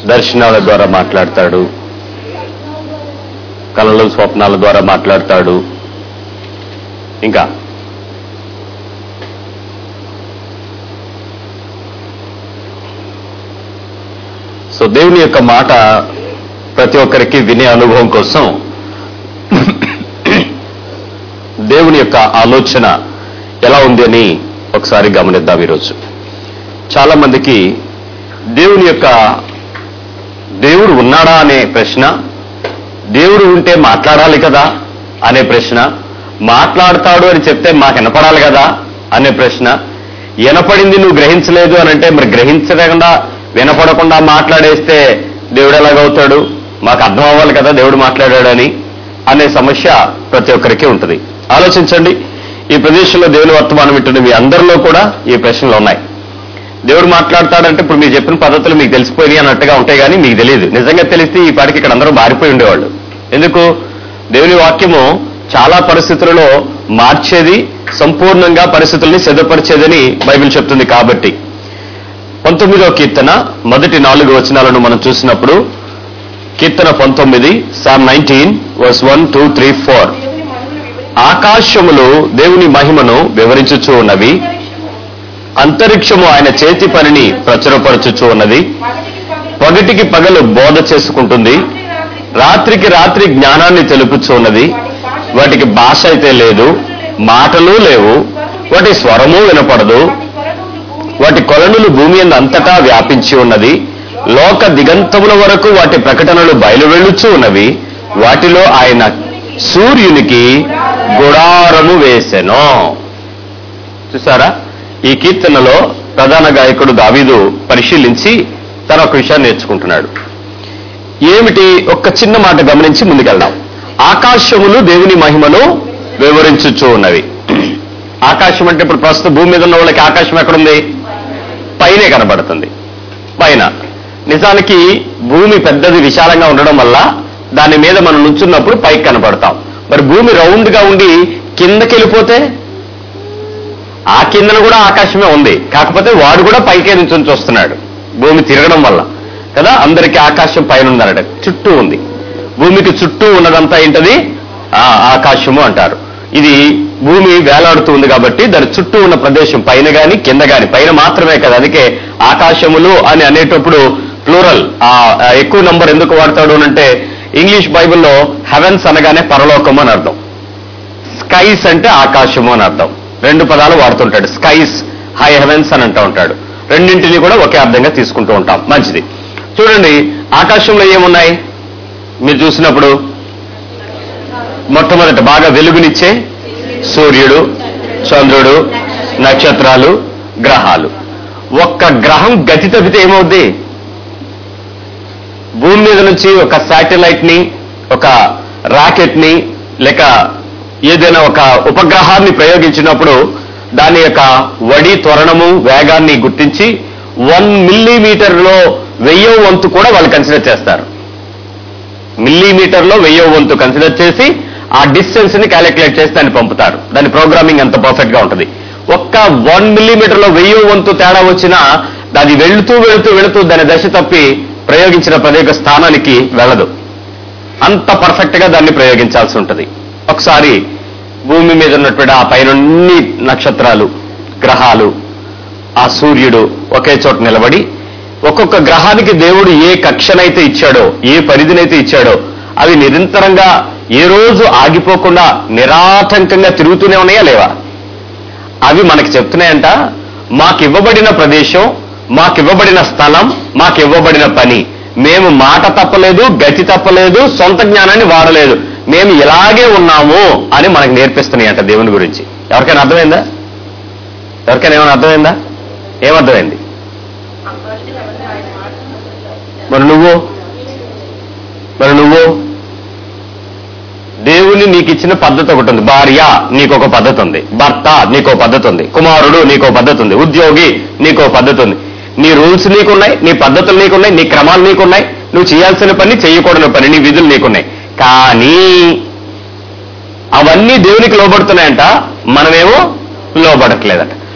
దర్శనాల ద్వారా మాట్లాడతాడు కళలు స్వప్నాల ద్వారా మాట్లాడతాడు ఇంకా సో దేవుని యొక్క మాట ప్రతి ఒక్కరికి వినే అనుభవం కోసం దేవుని యొక్క ఆలోచన ఎలా ఉంది అని ఒకసారి గమనిద్దాం ఈరోజు చాలా మందికి దేవుని యొక్క దేవుడు ఉన్నాడా అనే ప్రశ్న దేవుడు ఉంటే మాట్లాడాలి కదా అనే ప్రశ్న మాట్లాడతాడు అని చెప్తే మాకు వినపడాలి కదా అనే ప్రశ్న వినపడింది నువ్వు గ్రహించలేదు అని అంటే మరి గ్రహించకుండా వినపడకుండా మాట్లాడేస్తే దేవుడు ఎలాగవుతాడు మాకు అర్థం అవ్వాలి కదా దేవుడు మాట్లాడాడని అనే సమస్య ప్రతి ఒక్కరికి ఉంటుంది ఆలోచించండి ఈ ప్రదేశంలో దేవుని వర్తమానం వింటున్న మీ అందరిలో కూడా ఈ ప్రశ్నలు ఉన్నాయి దేవుడు మాట్లాడతాడంటే ఇప్పుడు మీరు చెప్పిన పద్ధతులు మీకు తెలిసిపోయినాయి అన్నట్టుగా ఉంటాయి కానీ మీకు తెలియదు నిజంగా తెలిస్తే ఈ పాటికి ఇక్కడ అందరూ మారిపోయి ఉండేవాళ్ళు ఎందుకు దేవుని వాక్యము చాలా పరిస్థితులలో మార్చేది సంపూర్ణంగా పరిస్థితుల్ని సిద్ధపరిచేదని బైబిల్ చెప్తుంది కాబట్టి పంతొమ్మిదో కీర్తన మొదటి నాలుగు వచనాలను మనం చూసినప్పుడు కీర్తన పంతొమ్మిది psalm nineteen verse one two three four దేవుని మహిమను వివరించి ఆకాశములు దేవుని మహిమను వివరించుచూ ఉన్నవి అంతరిక్షము ఆయన చేతి పనిని ప్రచురపరచుచూ ఉన్నది పగటికి పగలు, పగటికి పగలు బోధ చేసుకుంటుంది రాత్రి రాత్రి రాత్రికి రాత్రి జ్ఞానాన్ని తెలుపుచూ ఉన్నది వాటికి భాష అయితే లేదు మాటలు లేవు వాటి స్వరము వినపడదు వాటి కొరనులు వాటి కొలనులు భూమి భూమి యందు అంతటా వ్యాపించి ఉన్నది లోక దిగంతముల వరకు వాటి ప్రకటనలు బయలువెళ్ళుచూ ఉన్నవి వాటిలో ఆయన సూర్యునికి గుడారము వేసెను చూసారా ఈ కీర్తనలో ప్రధాన గాయకుడు దావీదు పరిశీలించి తన ఒక విషయాన్ని నేర్చుకుంటున్నాడు ఏమిటి ఒక్క చిన్న మాట గమనించి ముందుకెళ్దాం ఆకాశములు దేవుని మహిమను వివరించుచూ ఉన్నవి ఆకాశం అంటే ఇప్పుడు ప్రస్తుత భూమి మీద ఉన్న వాళ్ళకి ఆకాశం ఎక్కడుంది పైనే కనబడుతుంది పైన నిజానికి భూమి పెద్దది విశాలంగా ఉండడం వల్ల దాని మీద మనం నుంచున్నప్పుడు పైకి కనబడతాం మరి భూమి రౌండ్ గా ఉండి కిందకి వెళ్ళిపోతే ఆ కిందన కూడా ఆకాశమే ఉంది కాకపోతే వాడు కూడా పైకే నుంచి వస్తున్నాడు భూమి తిరగడం వల్ల కదా అందరికీ ఆకాశం పైన ఉందన్నట చుట్టూ ఉంది భూమికి చుట్టూ ఉన్నదంతా ఏంటది ఆ ఆకాశము అంటారు ఇది భూమి వేలాడుతూ ఉంది కాబట్టి దాని చుట్టూ ఉన్న ప్రదేశం పైన గాని కింద గాని పైన మాత్రమే కదా అందుకే ఆకాశములు అని అనేటప్పుడు ప్లూరల్ ఆ ఆ ఎక్కువ నంబర్ ఎందుకు వాడతాడు అని అంటే ఇంగ్లీష్ బైబిల్లో హెవెన్స్ అనగానే పరలోకం అని అర్థం స్కైస్ అంటే ఆకాశము అని అర్థం రెండు పదాలు వాడుతుంటాడు స్కైస్ హై హెవెన్స్ అని అంటూ ఉంటాడు రెండింటిని కూడా ఒకే అర్థంగా తీసుకుంటూ ఉంటాం మంచిది చూడండి ఆకాశంలో ఏమున్నాయి మీరు చూసినప్పుడు మొట్టమొదట బాగా వెలుగునిచ్చే సూర్యుడు చంద్రుడు నక్షత్రాలు గ్రహాలు ఒక్క గ్రహం గతి తప్పితే ఏమవుద్ది భూమి మీద నుంచి ఒక శాటిలైట్ ని ఒక రాకెట్ ని లేక ఏదైనా ఒక ఉపగ్రహాన్ని ప్రయోగించినప్పుడు దాని యొక్క వడి త్వరణము వేగాన్ని గుర్తించి వన్ మిల్లీమీటర్లో వెయ్యో వంతు కూడా వాళ్ళు కన్సిడర్ చేస్తారు మిల్లీమీటర్లో వెయ్యో వంతు కన్సిడర్ చేసి ఆ డిస్టెన్స్ ని క్యాలిక్యులేట్ చేసి దాన్ని పంపుతారు దాని ప్రోగ్రామింగ్ అంత పర్ఫెక్ట్ గా ఉంటుంది ఒక్క వన్ మిల్లీమీటర్లో వెయ్యో వంతు తేడా వచ్చినా అది వెళుతూ వెళుతూ వెళుతూ దాని దశ తప్పి ప్రయోగించిన ప్రత్యేక స్థానానికి వెళ్ళదు అంత పర్ఫెక్ట్ గా దాన్ని ప్రయోగించాల్సి ఉంటుంది ఒకసారి భూమి మీద ఉన్నటువంటి ఆ పైనన్ని నక్షత్రాలు గ్రహాలు ఆ సూర్యుడు ఒకే చోట నిలబడి ఒక్కొక్క గ్రహానికి దేవుడు ఏ కక్షనైతే ఇచ్చాడో ఏ పరిధినైతే ఇచ్చాడో అవి నిరంతరంగా ఏ రోజు ఆగిపోకుండా నిరాటంకంగా తిరుగుతూనే ఉన్నాయా లేవా అవి మనకి చెప్తున్నాయంట మాకివ్వబడిన ప్రదేశం మాకివ్వబడిన స్థలం మాకివ్వబడిన పని మేము మాట తప్పలేదు గతి తప్పలేదు సొంత జ్ఞానాన్ని వాడలేదు మేము ఇలాగే ఉన్నాము అని మనకు నేర్పిస్తున్నాయంట దేవుని గురించి ఎవరికైనా అర్థమైందా ఎవరికైనా ఏమైనా అర్థమైందా ఏమర్థమైంది మరి నువ్వు మరి నువ్వు దేవుని నీకు ఇచ్చిన పద్ధతి ఒకటి ఉంది భార్య నీకు ఒక పద్ధతి ఉంది భర్త నీకో పద్ధతి ఉంది కుమారుడు నీకో పద్ధతి ఉంది ఉద్యోగి నీకో పద్ధతి ఉంది నీ రూల్స్ నీకున్నాయి నీ పద్ధతులు నీకున్నాయి నీ క్రమాలు నీకున్నాయి నువ్వు చేయాల్సిన పని చేయకూడని పని నీ విధులు నీకున్నాయి కానీ అవన్నీ దేవునికి లోబడుతున్నాయంట మనమేమో లోబడట్లేదట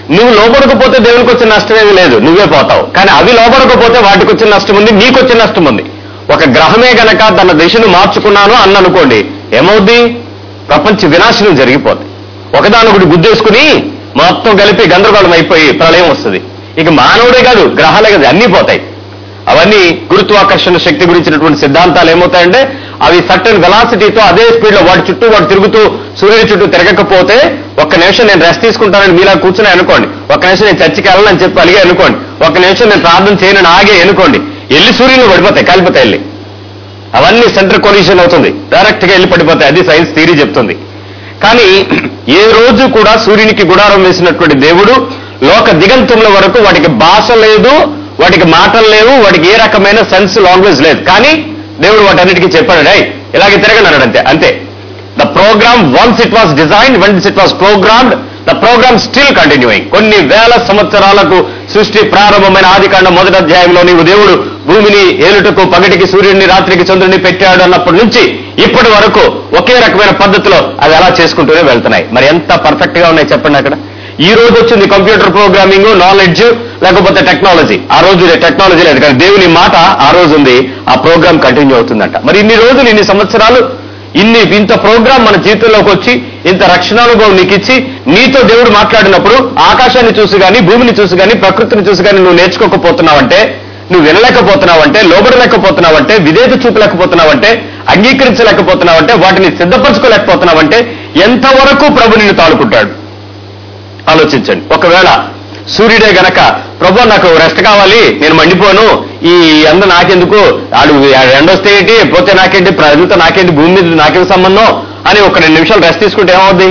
నువ్వు లోపడకపోతే దేవునికి వచ్చిన నష్టం ఏమీ లేదు నువ్వే పోతావు కానీ అవి లోపడకపోతే వాటికి వచ్చిన నష్టం ఉంది నీకు వచ్చిన నష్టం ఉంది ఒక గ్రహమే గనక తన దిశను మార్చుకున్నాను అన్న అనుకోండి ఏమవుద్ది ప్రపంచ వినాశనం జరిగిపోద్ది ఒకదానొకటి గుద్దేసుకుని మొత్తం కలిపి గందరగోళం అయిపోయి ప్రళయం వస్తుంది ఇక మానవుడే కాదు గ్రహాలే కాదు అన్నీ పోతాయి అవన్నీ గురుత్వాకర్షణ శక్తి గురించినటువంటి సిద్ధాంతాలు ఏమవుతాయంటే అవి సర్టన్ వెలాసిటీతో అదే స్పీడ్ లో వాటి చుట్టూ వాడు తిరుగుతూ సూర్యుడి చుట్టూ తిరగకపోతే ఒక్క నిమిషం నేను రెస్ట్ తీసుకుంటానని మీలా కూర్చుని అనుకోండి ఒక్క నిమిషం నేను చర్చికి వెళ్ళాలని చెప్పి అలిగే అనుకోండి ఒక్క నిమిషం నేను ప్రార్థన చేయనని ఆగే అనుకోండి వెళ్ళి సూర్యుని పడిపోతాయి కాలిపోతాయి వెళ్ళి అవన్నీ సెంటర్ కొలిషన్ అవుతుంది డైరెక్ట్ గా వెళ్ళి పడిపోతాయి అది సైన్స్ థియరీ చెప్తుంది కానీ ఏ రోజు కూడా సూర్యునికి గుడారం వేసినటువంటి దేవుడు లోక దిగంతముల వరకు వాటికి భాష లేదు వాటికి మాటలు లేవు వాటికి ఏ రకమైన సెన్స్ లాంగ్వేజ్ లేదు కానీ దేవుడు వాటన్నిటికీ చెప్పాడు డై ఇలాగే తిరగనన్నాడు అంతే అంతే the program once it was design once it was programmed the program still continuing కొన్ని వేల సంవత్సరాలకు సృష్టి ప్రారంభమైన ఆదికాండం మొదటి అధ్యాయంలో నీవు దేవుడు భూమిని ఏలుటకు పగటికి సూర్యుడిని రాత్రికి చంద్రుడిని పెట్టాడు అన్నప్పటి నుంచి ఇప్పటి వరకు ఒకే రకమైన పద్ధతిలో అవి అలా చేసుకుంటూనే వెళ్తున్నాయి మరి ఎంత పర్ఫెక్ట్ గా ఉన్నాయి చెప్పండి అక్కడ ఈ రోజు వచ్చింది కంప్యూటర్ ప్రోగ్రామింగ్ నాలెడ్జ్ లేకపోతే టెక్నాలజీ ఆ రోజు టెక్నాలజీ లేదు కానీ దేవుని మాట ఆ రోజు ఉంది ఆ ప్రోగ్రామ్ కంటిన్యూ అవుతుందంట మరి ఇన్ని రోజులు ఇన్ని సంవత్సరాలు ఇన్ని ఇంత ప్రోగ్రామ్ మన జీవితంలోకి వచ్చి ఇంత రక్షణానుభవం నీకు ఇచ్చి నీతో దేవుడు మాట్లాడినప్పుడు ఆకాశాన్ని చూసి కానీ భూమిని చూసి కానీ ప్రకృతిని చూసి కానీ నువ్వు నేర్చుకోకపోతున్నావంటే నువ్వు వినలేకపోతున్నావంటే లోబడలేకపోతున్నావంటే విధేత చూపలేకపోతున్నావంటే అంగీకరించలేకపోతున్నావంటే వాటిని సిద్ధపరచుకోలేకపోతున్నావంటే ఎంతవరకు ప్రభు నిన్ను తాలుకుంటాడు ఆలోచించండి ఒకవేళ సూర్యుడే గనక ప్రభు నాకు రెస్ట్ కావాలి నేను మండిపోను ఈ ఎండ నాకెందుకు ఆడు ఎండ వస్తే ఏంటి పోతే నాకేంటి ప్రజలతో నాకేంటి భూమి మీద నాకేం సంబంధం అని ఒక రెండు నిమిషాలు రెస్ట్ తీసుకుంటే ఏమవుద్ది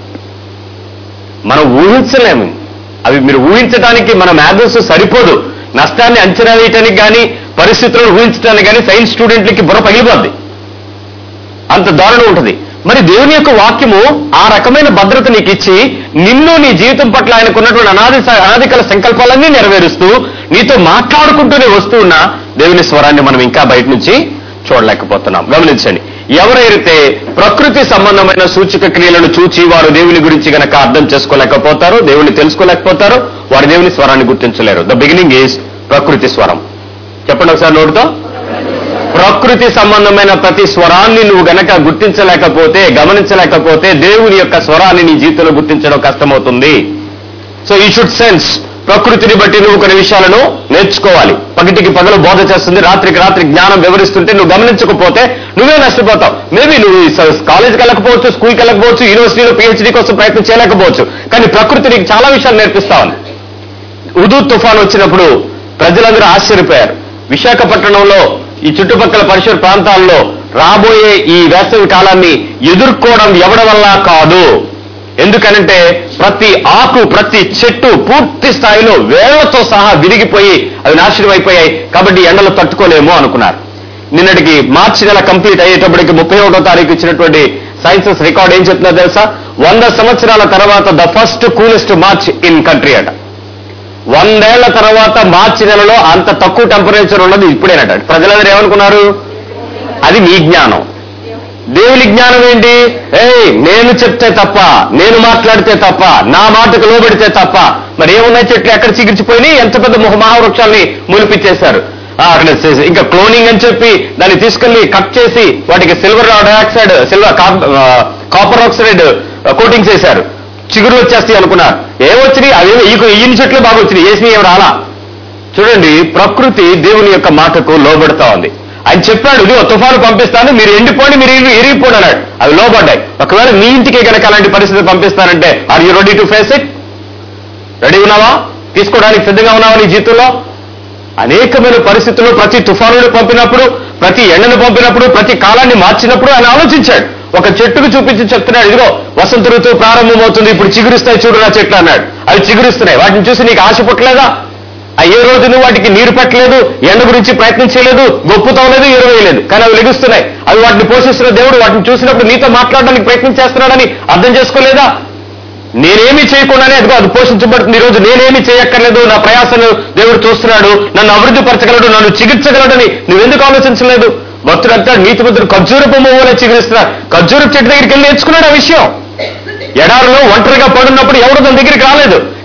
మనం ఊహించలేము అవి మీరు ఊహించడానికి మన మ్యాథ్స్ సరిపోదు నష్టాన్ని అంచనా వేయటానికి కానీ పరిస్థితులను ఊహించడానికి కానీ సైన్స్ స్టూడెంట్లకి బుర్ర పగిలిపోద్ది అంత దారుణం ఉంటుంది మరి దేవుని యొక్క వాక్యము ఆ రకమైన భద్రత నీకు ఇచ్చి నిన్ను నీ జీవితం పట్ల ఆయనకున్నటువంటి అనాది అనాదికల సంకల్పాలన్నీ నెరవేరుస్తూ నీతో మాట్లాడుకుంటూనే వస్తూ ఉన్న దేవుని స్వరాన్ని మనం ఇంకా బయట నుంచి చూడలేకపోతున్నాం గమనించండి ఎవరైతే ప్రకృతి సంబంధమైన సూచక క్రియలను చూచి వారు దేవుని గురించి గనక అర్థం చేసుకోలేకపోతారో దేవుని తెలుసుకోలేకపోతారో వారు దేవుని స్వరాన్ని గుర్తించలేరు ద బిగినింగ్ ఈజ్ ప్రకృతి స్వరం చెప్పండి ఒకసారి నోటితో ప్రకృతి సంబంధమైన ప్రతి స్వరాన్ని నువ్వు గనక గుర్తించలేకపోతే గమనించలేకపోతే దేవుని యొక్క స్వరాన్ని నీ జీవితంలో గుర్తించడం కష్టమవుతుంది సో ఈ షుడ్ సెన్స్ ప్రకృతిని బట్టి నువ్వు కొన్ని విషయాలను నేర్చుకోవాలి పగటికి పగలు బోధ చేస్తుంది రాత్రికి రాత్రి జ్ఞానం వివరిస్తుంటే నువ్వు గమనించకపోతే నువ్వే నష్టపోతావు మేబీ నువ్వు కాలేజ్కి వెళ్ళకపోవచ్చు స్కూల్కి వెళ్ళకపోవచ్చు యూనివర్సిటీలో పిహెచ్డీ కోసం ప్రయత్నం చేయలేకపోవచ్చు కానీ ప్రకృతి నీకు చాలా విషయాలు నేర్పిస్తావని ఉదు తుఫాన్ వచ్చినప్పుడు ప్రజలందరూ ఆశ్చర్యపోయారు విశాఖపట్నంలో ఈ చుట్టుపక్కల పరిసర ప్రాంతాల్లో రాబోయే ఈ వేసవి కాలాన్ని ఎదుర్కోవడం ఎవడ వల్ల కాదు ఎందుకనంటే ప్రతి ఆకు ప్రతి చెట్టు పూర్తి స్థాయిలో వేళ్లతో సహా విరిగిపోయి అవి నాశనం అయిపోయాయి కాబట్టి ఎండలు తట్టుకోలేము అనుకున్నారు నిన్నటికి మార్చి నెల కంప్లీట్ అయ్యేటప్పటికి ముప్పై ఒకటో తారీఖు ఇచ్చినటువంటి సైన్సెస్ రికార్డ్ ఏం చెప్తుందో తెలుసా వంద సంవత్సరాల తర్వాత the first coolest March in country అట వందేళ్ల తర్వాత మార్చి నెలలో అంత తక్కువ టెంపరేచర్ ఉన్నది ఇప్పుడేనట ప్రజలందరూ ఏమనుకున్నారు అది మీ జ్ఞానం దేవుని జ్ఞానం ఏంటి ఏయ్ నేను చెప్తే తప్ప నేను మాట్లాడితే తప్ప నా మాటకు లోబడితే తప్ప మరి ఏమున్నాయి చెట్లు ఎక్కడ చిగిర్చిపోయి ఎంత పెద్ద ముఖ మహావృక్షాల్ని మొలిపించేశారు ఆ, అక్కడ సే- ఇంకా క్లోనింగ్ అని చెప్పి దాన్ని తీసుకెళ్లి కట్ చేసి వాటికి silver dioxide silver copper oxide coatings వేశారు చిగురు వచ్చేస్తాయి అనుకున్నారు ఏమొచ్చినాయి అవేమో ఈ ఈయన చెట్లు బాగా వచ్చినాయి వేసినాయి ఏమి రాలా చూడండి ప్రకృతి దేవుని యొక్క మాటకు లోబడతా ఉంది ఆయన చెప్పాడు ఇదిగో తుఫాను పంపిస్తాను మీరు ఎండిపోండి మీరు ఇరి- ఇరిగిపోండి అన్నాడు అవి లోబడ్డాయి ఒకవేళ మీ ఇంటికి కనుక అలాంటి పరిస్థితి పంపిస్తానంటే are you ready to face it ready ఉన్నావా తీసుకోవడానికి సిద్ధంగా ఉన్నావా నీ జీవితంలో అనేకమైన పరిస్థితుల్లో ప్రతి తుఫానుని పంపినప్పుడు ప్రతి ఎండను పంపినప్పుడు ప్రతి కాలాన్ని మార్చినప్పుడు ఆయన ఆలోచించాడు ఒక చెట్టుకు చూపించి చెప్తున్నాడు ఇదిగో వసంత ఋతువు ప్రారంభమవుతుంది ఇప్పుడు చిగురిస్తాయి చూడు నా చెట్లు అన్నాడు అవి చిగురిస్తున్నాయి వాటిని చూసి నీకు ఆశ పుట్టలేదా ఆ ఏ రోజు నువ్వు వాటికి నీరు పెట్టలేదు ఎండ గురించి ప్రయత్నం చేయలేదు గొప్పుతవలేదు ఎరువేయలేదు కానీ అవి లెగుస్తున్నాయి అవి వాటిని పోషిస్తున్న దేవుడు వాటిని చూసినప్పుడు నీతో మాట్లాడడానికి ప్రయత్నం చేస్తున్నాడని అర్థం చేసుకోలేదా నేనేమి చేయకుండానే అదిగో అది పోషించబడుతుంది ఈ రోజు నేనేమి చేయక్కర్లేదు నా ప్రయాసను దేవుడు చూస్తున్నాడు నన్ను అభివృద్ధి పరచగలడు నన్ను చికిత్సగలడని నువ్వెందుకు ఆలోచించలేదు భక్తుడంతా నీతిమంతుడు ఖర్జూరపు మొవ్వలే చిగురిస్తున్నాడు ఖర్జూరపు చెట్టు దగ్గరికి వెళ్ళి నేర్చుకున్నాడు ఆ విషయం ఎడారిలో ఒంటరిగా పడున్నప్పుడు ఎవరు తన దగ్గరికి రాలేదు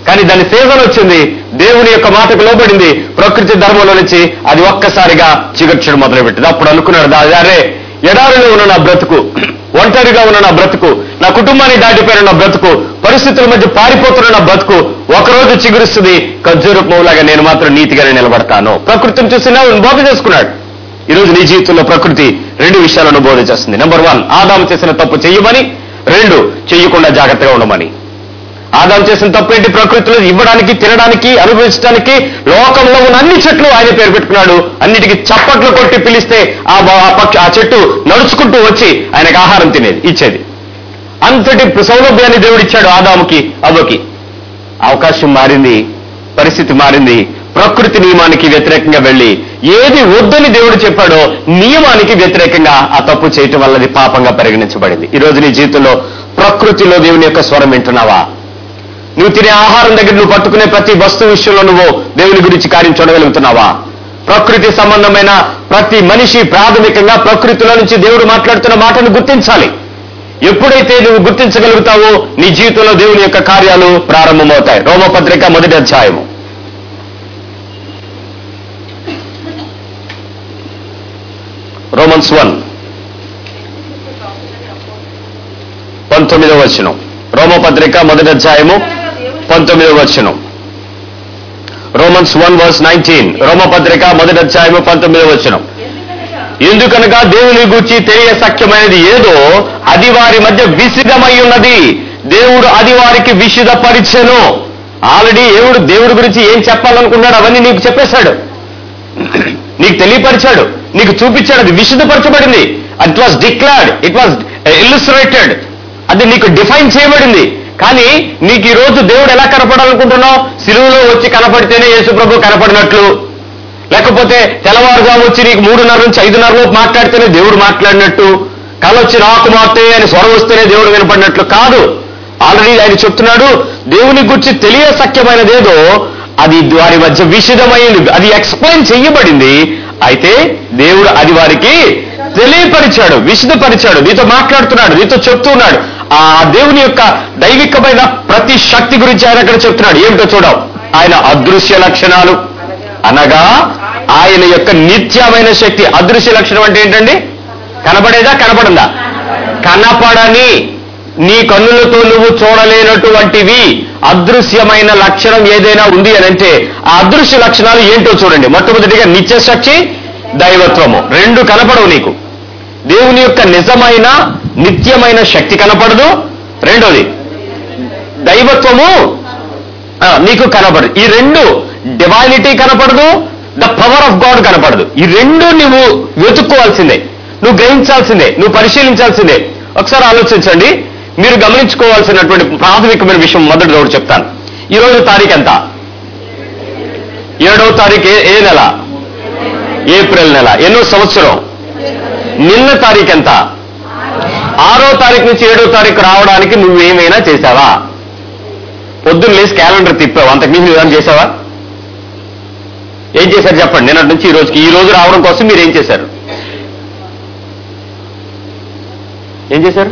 కానీ దాని సీజన్ వచ్చింది దేవుని యొక్క మాటకు లోబడింది ప్రకృతి ధర్మంలో నుంచి అది ఒక్కసారిగా చిగుర్చడం మొదలుపెట్టింది అప్పుడు అనుకున్నాడు దా- అరే ఎడారిలో ఉన్న నా బ్రతుకు ఒంటరిగా ఉన్న నా బ్రతుకు నా కుటుంబాన్ని దాటిపోయిన నా బ్రతుకు పరిస్థితుల మధ్య పారిపోతున్న నా బ్రతుకు ఒకరోజు చిగురుస్తుంది ఖర్జూర పువ్వులాగా నేను మాత్రం నీతిగానే నిలబడతాను ప్రకృతిని చూసి నా బోధ చేసుకున్నాడు ఈ రోజు నీ జీవితంలో ప్రకృతి రెండు విషయాలను బోధ చేస్తుంది నెంబర్ వన్ ఆదాము చేసిన తప్పు చెయ్యమని రెండు చెయ్యకుండా జాగ్రత్తగా ఉండమని ఆదాం చేసిన తప్పు ఏంటి ప్రకృతిలో ఇవ్వడానికి తినడానికి అనుభవించడానికి లోకంలో ఉన్న అన్ని చెట్లు ఆయన పేరు పెట్టుకున్నాడు అన్నిటికీ చప్పట్లు కొట్టి పిలిస్తే ఆ బ- ఆ పక్షి ఆ చెట్టు నడుచుకుంటూ వచ్చి ఆయనకు ఆహారం తినేది ఇచ్చేది అంతటి సౌలభ్యాన్ని దేవుడు ఇచ్చాడు ఆదాముకి అవ్వకి అవకాశం మారింది పరిస్థితి మారింది ప్రకృతి నియమానికి వ్యతిరేకంగా వెళ్ళి ఏది వద్దని దేవుడు చెప్పాడో నియమానికి వ్యతిరేకంగా ఆ తప్పు చేయటం వల్ల అది పాపంగా పరిగణించబడింది ఈ రోజు నీ జీవితంలో ప్రకృతిలో దేవుని యొక్క స్వరం వింటున్నావా నువ్వు తినే ఆహారం దగ్గర నువ్వు పట్టుకునే ప్రతి వస్తువు విషయంలో నువ్వు దేవుని గురించి కార్యం చూడగలుగుతున్నావా ప్రకృతి సంబంధమైన ప్రతి మనిషి ప్రాథమికంగా ప్రకృతిలో నుంచి దేవుడు మాట్లాడుతున్న మాటను గుర్తించాలి ఎప్పుడైతే నువ్వు గుర్తించగలుగుతావో నీ జీవితంలో దేవుని యొక్క కార్యాలు ప్రారంభమవుతాయి రోమపత్రిక మొదటి అధ్యాయము రోమన్స్ వన్ పంతొమ్మిదవ వచనం రోమపత్రిక మొదటి అధ్యాయము పంతొమ్మిదవ వచనం రోమన్స్ వన్ వర్స్ నైన్టీన్ రోమపత్రిక మొదటి అధ్యాయము పంతొమ్మిదవ వచనం ఎందుకనగా దేవుని గూర్చి తెలియ సఖ్యమైనది ఏదో అది వారి మధ్య విసిదమై ఉన్నది దేవుడు అది వారికి విషిదపరిచెను ఆల్రెడీ దేవుడు దేవుడి గురించి ఏం చెప్పాలనుకున్నాడు అవన్నీ నీకు చెప్పేశాడు నీకు తెలియపరిచాడు నీకు చూపించాడు అది విశుద్ధపరచబడింది it was declared it was illustrated అది నీకు డిఫైన్ చేయబడింది కానీ నీకు ఈ రోజు దేవుడు ఎలా కనపడాలనుకుంటున్నావు సిలువులో వచ్చి కనపడితేనే యేసు ప్రభు కనపడినట్లు లేకపోతే తెల్లవారుజాము వచ్చి నీకు మూడున్నర నుంచి ఐదున్నర లోపు మాట్లాడితేనే దేవుడు మాట్లాడినట్టు కలొచ్చి నాకు మాటే అని స్వరం వస్తేనే దేవుడు వినపడినట్లు కాదు ఆల్రెడీ ఆయన చెప్తున్నాడు దేవుని గురించి తెలియ సఖ్యమైనదేదో అది వారి మధ్య విషిదమైంది అది ఎక్స్ప్లెయిన్ చెయ్యబడింది అయితే దేవుడు అది వారికి తెలియపరిచాడు విశదపరిచాడు నీతో మాట్లాడుతున్నాడు నీతో చెప్తున్నాడు ఆ దేవుని యొక్క దైవికమైన ప్రతి శక్తి గురించి ఆయన అక్కడ చెప్తున్నాడు ఏమిటో చూడవు ఆయన అదృశ్య లక్షణాలు అనగా ఆయన యొక్క నిత్యమైన శక్తి అదృశ్య లక్షణం అంటే ఏంటండి కనపడేదా కనపడిందా కనపడని నీ కన్నులతో నువ్వు చూడలేనటువంటివి అదృశ్యమైన లక్షణం ఏదైనా ఉంది అని అంటే ఆ అదృశ్య లక్షణాలు ఏంటో చూడండి మొట్టమొదటిగా నిత్య శక్తి దైవత్వము రెండు కనపడవు నీకు దేవుని యొక్క నిజమైన నిత్యమైన శక్తి కనపడదు రెండోది దైవత్వము ఆ, నీకు కనపడదు ఈ రెండు డివైనిటీ కనపడదు ద పవర్ ఆఫ్ గాడ్ కనపడదు ఈ రెండు నువ్వు వెతుక్కోవాల్సిందే నువ్వు గ్రహించాల్సిందే నువ్వు పరిశీలించాల్సిందే ఒకసారి ఆలోచించండి మీరు గమనించుకోవాల్సినటువంటి ప్రాథమికమైన విషయం మొదటి ఒకటి చెప్తాను ఈ రోజు తారీఖు ఎంత ఏడవ తారీఖు ఏ- ఏ నెల ఏప్రిల్ నెల ఎన్నో సంవత్సరం నిన్న తారీఖు ఎంత ఆరో తారీఖు నుంచి ఏడో తారీఖు రావడానికి నువ్వేమైనా చేశావా పొద్దున్న లేచి క్యాలెండర్ తిప్పావు అంతకుమించి నువ్వు ఏమైనా చేసావా ఏం చేశారు చెప్పండి నిన్నటి నుంచి ఈ రోజుకి ఈ రోజు రావడం కోసం మీరు ఏం చేశారు ఏం చేశారు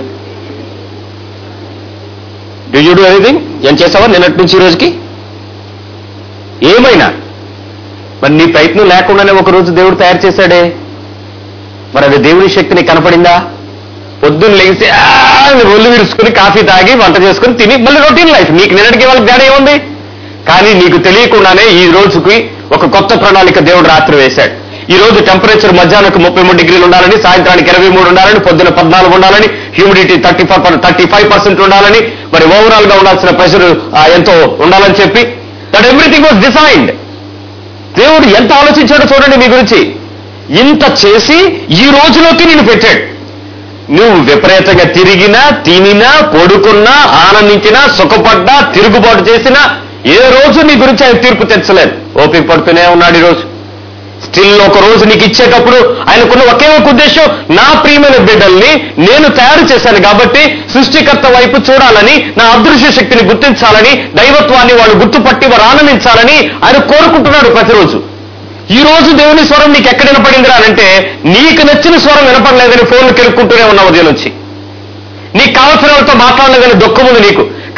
డు యూ డూ ఎనీథింగ్ ఏం చేసావా నిన్నటి నుంచి ఈ రోజుకి ఏమైనా మరి నీ ప్రయత్నం లేకుండానే ఒక రోజు దేవుడు తయారు చేశాడే మరి అది దేవుని శక్తి నీకు కనపడిందా పొద్దున్న లేచి "ఆ" అని ఒళ్ళు విరుచుకుని కాఫీ తాగి వంట చేసుకుని తిని మళ్ళీ రొటీన్ లైఫ్ నీకు నిన్నటికి వాళ్ళకి తేడా ఏముంది కానీ నీకు తెలియకుండానే ఈ రోజుకి ఒక కొత్త ప్రణాళిక దేవుడు రాత్రి వేశాడు ఈ రోజు టెంపరేచర్ మధ్యాహ్నకు ముప్పై మూడు డిగ్రీలు ఉండాలని సాయంత్రానికి ఇరవై మూడు ఉండాలని పొద్దున పద్నాలుగు ఉండాలని humidity thirty five thirty five percent ఉండాలని మరి ఓవరాల్ గా ఉండాల్సిన ప్రెషర్ ఎంతో ఉండాలని చెప్పి దట్ ఎవ్రీథింగ్ వాజ్ డిసైన్డ్ దేవుడు ఎంత ఆలోచించాడో చూడండి మీ గురించి ఇంత చేసి ఈ రోజులోకి నేను పెట్టాడు నువ్వు విపరీతంగా తిరిగినా తినినా పడుకున్నా ఆనందించినా సుఖపడ్డా తిరుగుబాటు చేసినా ఏ రోజు నీ గురించి ఆయన తీర్పు తెచ్చలేదు ఓపిక పడుతూనే ఉన్నాడు ఈ రోజు స్టిల్ ఒక రోజు నీకు ఇచ్చేటప్పుడు ఆయనకున్న ఒకే ఒక ఉద్దేశం నా ప్రియమైన బిడ్డల్ని నేను తయారు చేశాను కాబట్టి సృష్టికర్త వైపు చూడాలని నా అదృశ్య శక్తిని గుర్తించాలని దైవత్వాన్ని వాళ్ళు గుర్తుపట్టి వారు ఆనందించాలని ఆయన కోరుకుంటున్నాడు ప్రతిరోజు ఈ రోజు దేవుని స్వరం నీకు ఎక్కడ వినపడిందిరా అంటే నీకు నచ్చిన స్వరం వినపడలేదని ఫోన్లు కెలుక్కుంటూనే ఉన్నావు ఉదయం నుంచి నీకు కావలసిన వాళ్ళతో మాట్లాడలేదని దుఃఖం ఉంది నీకు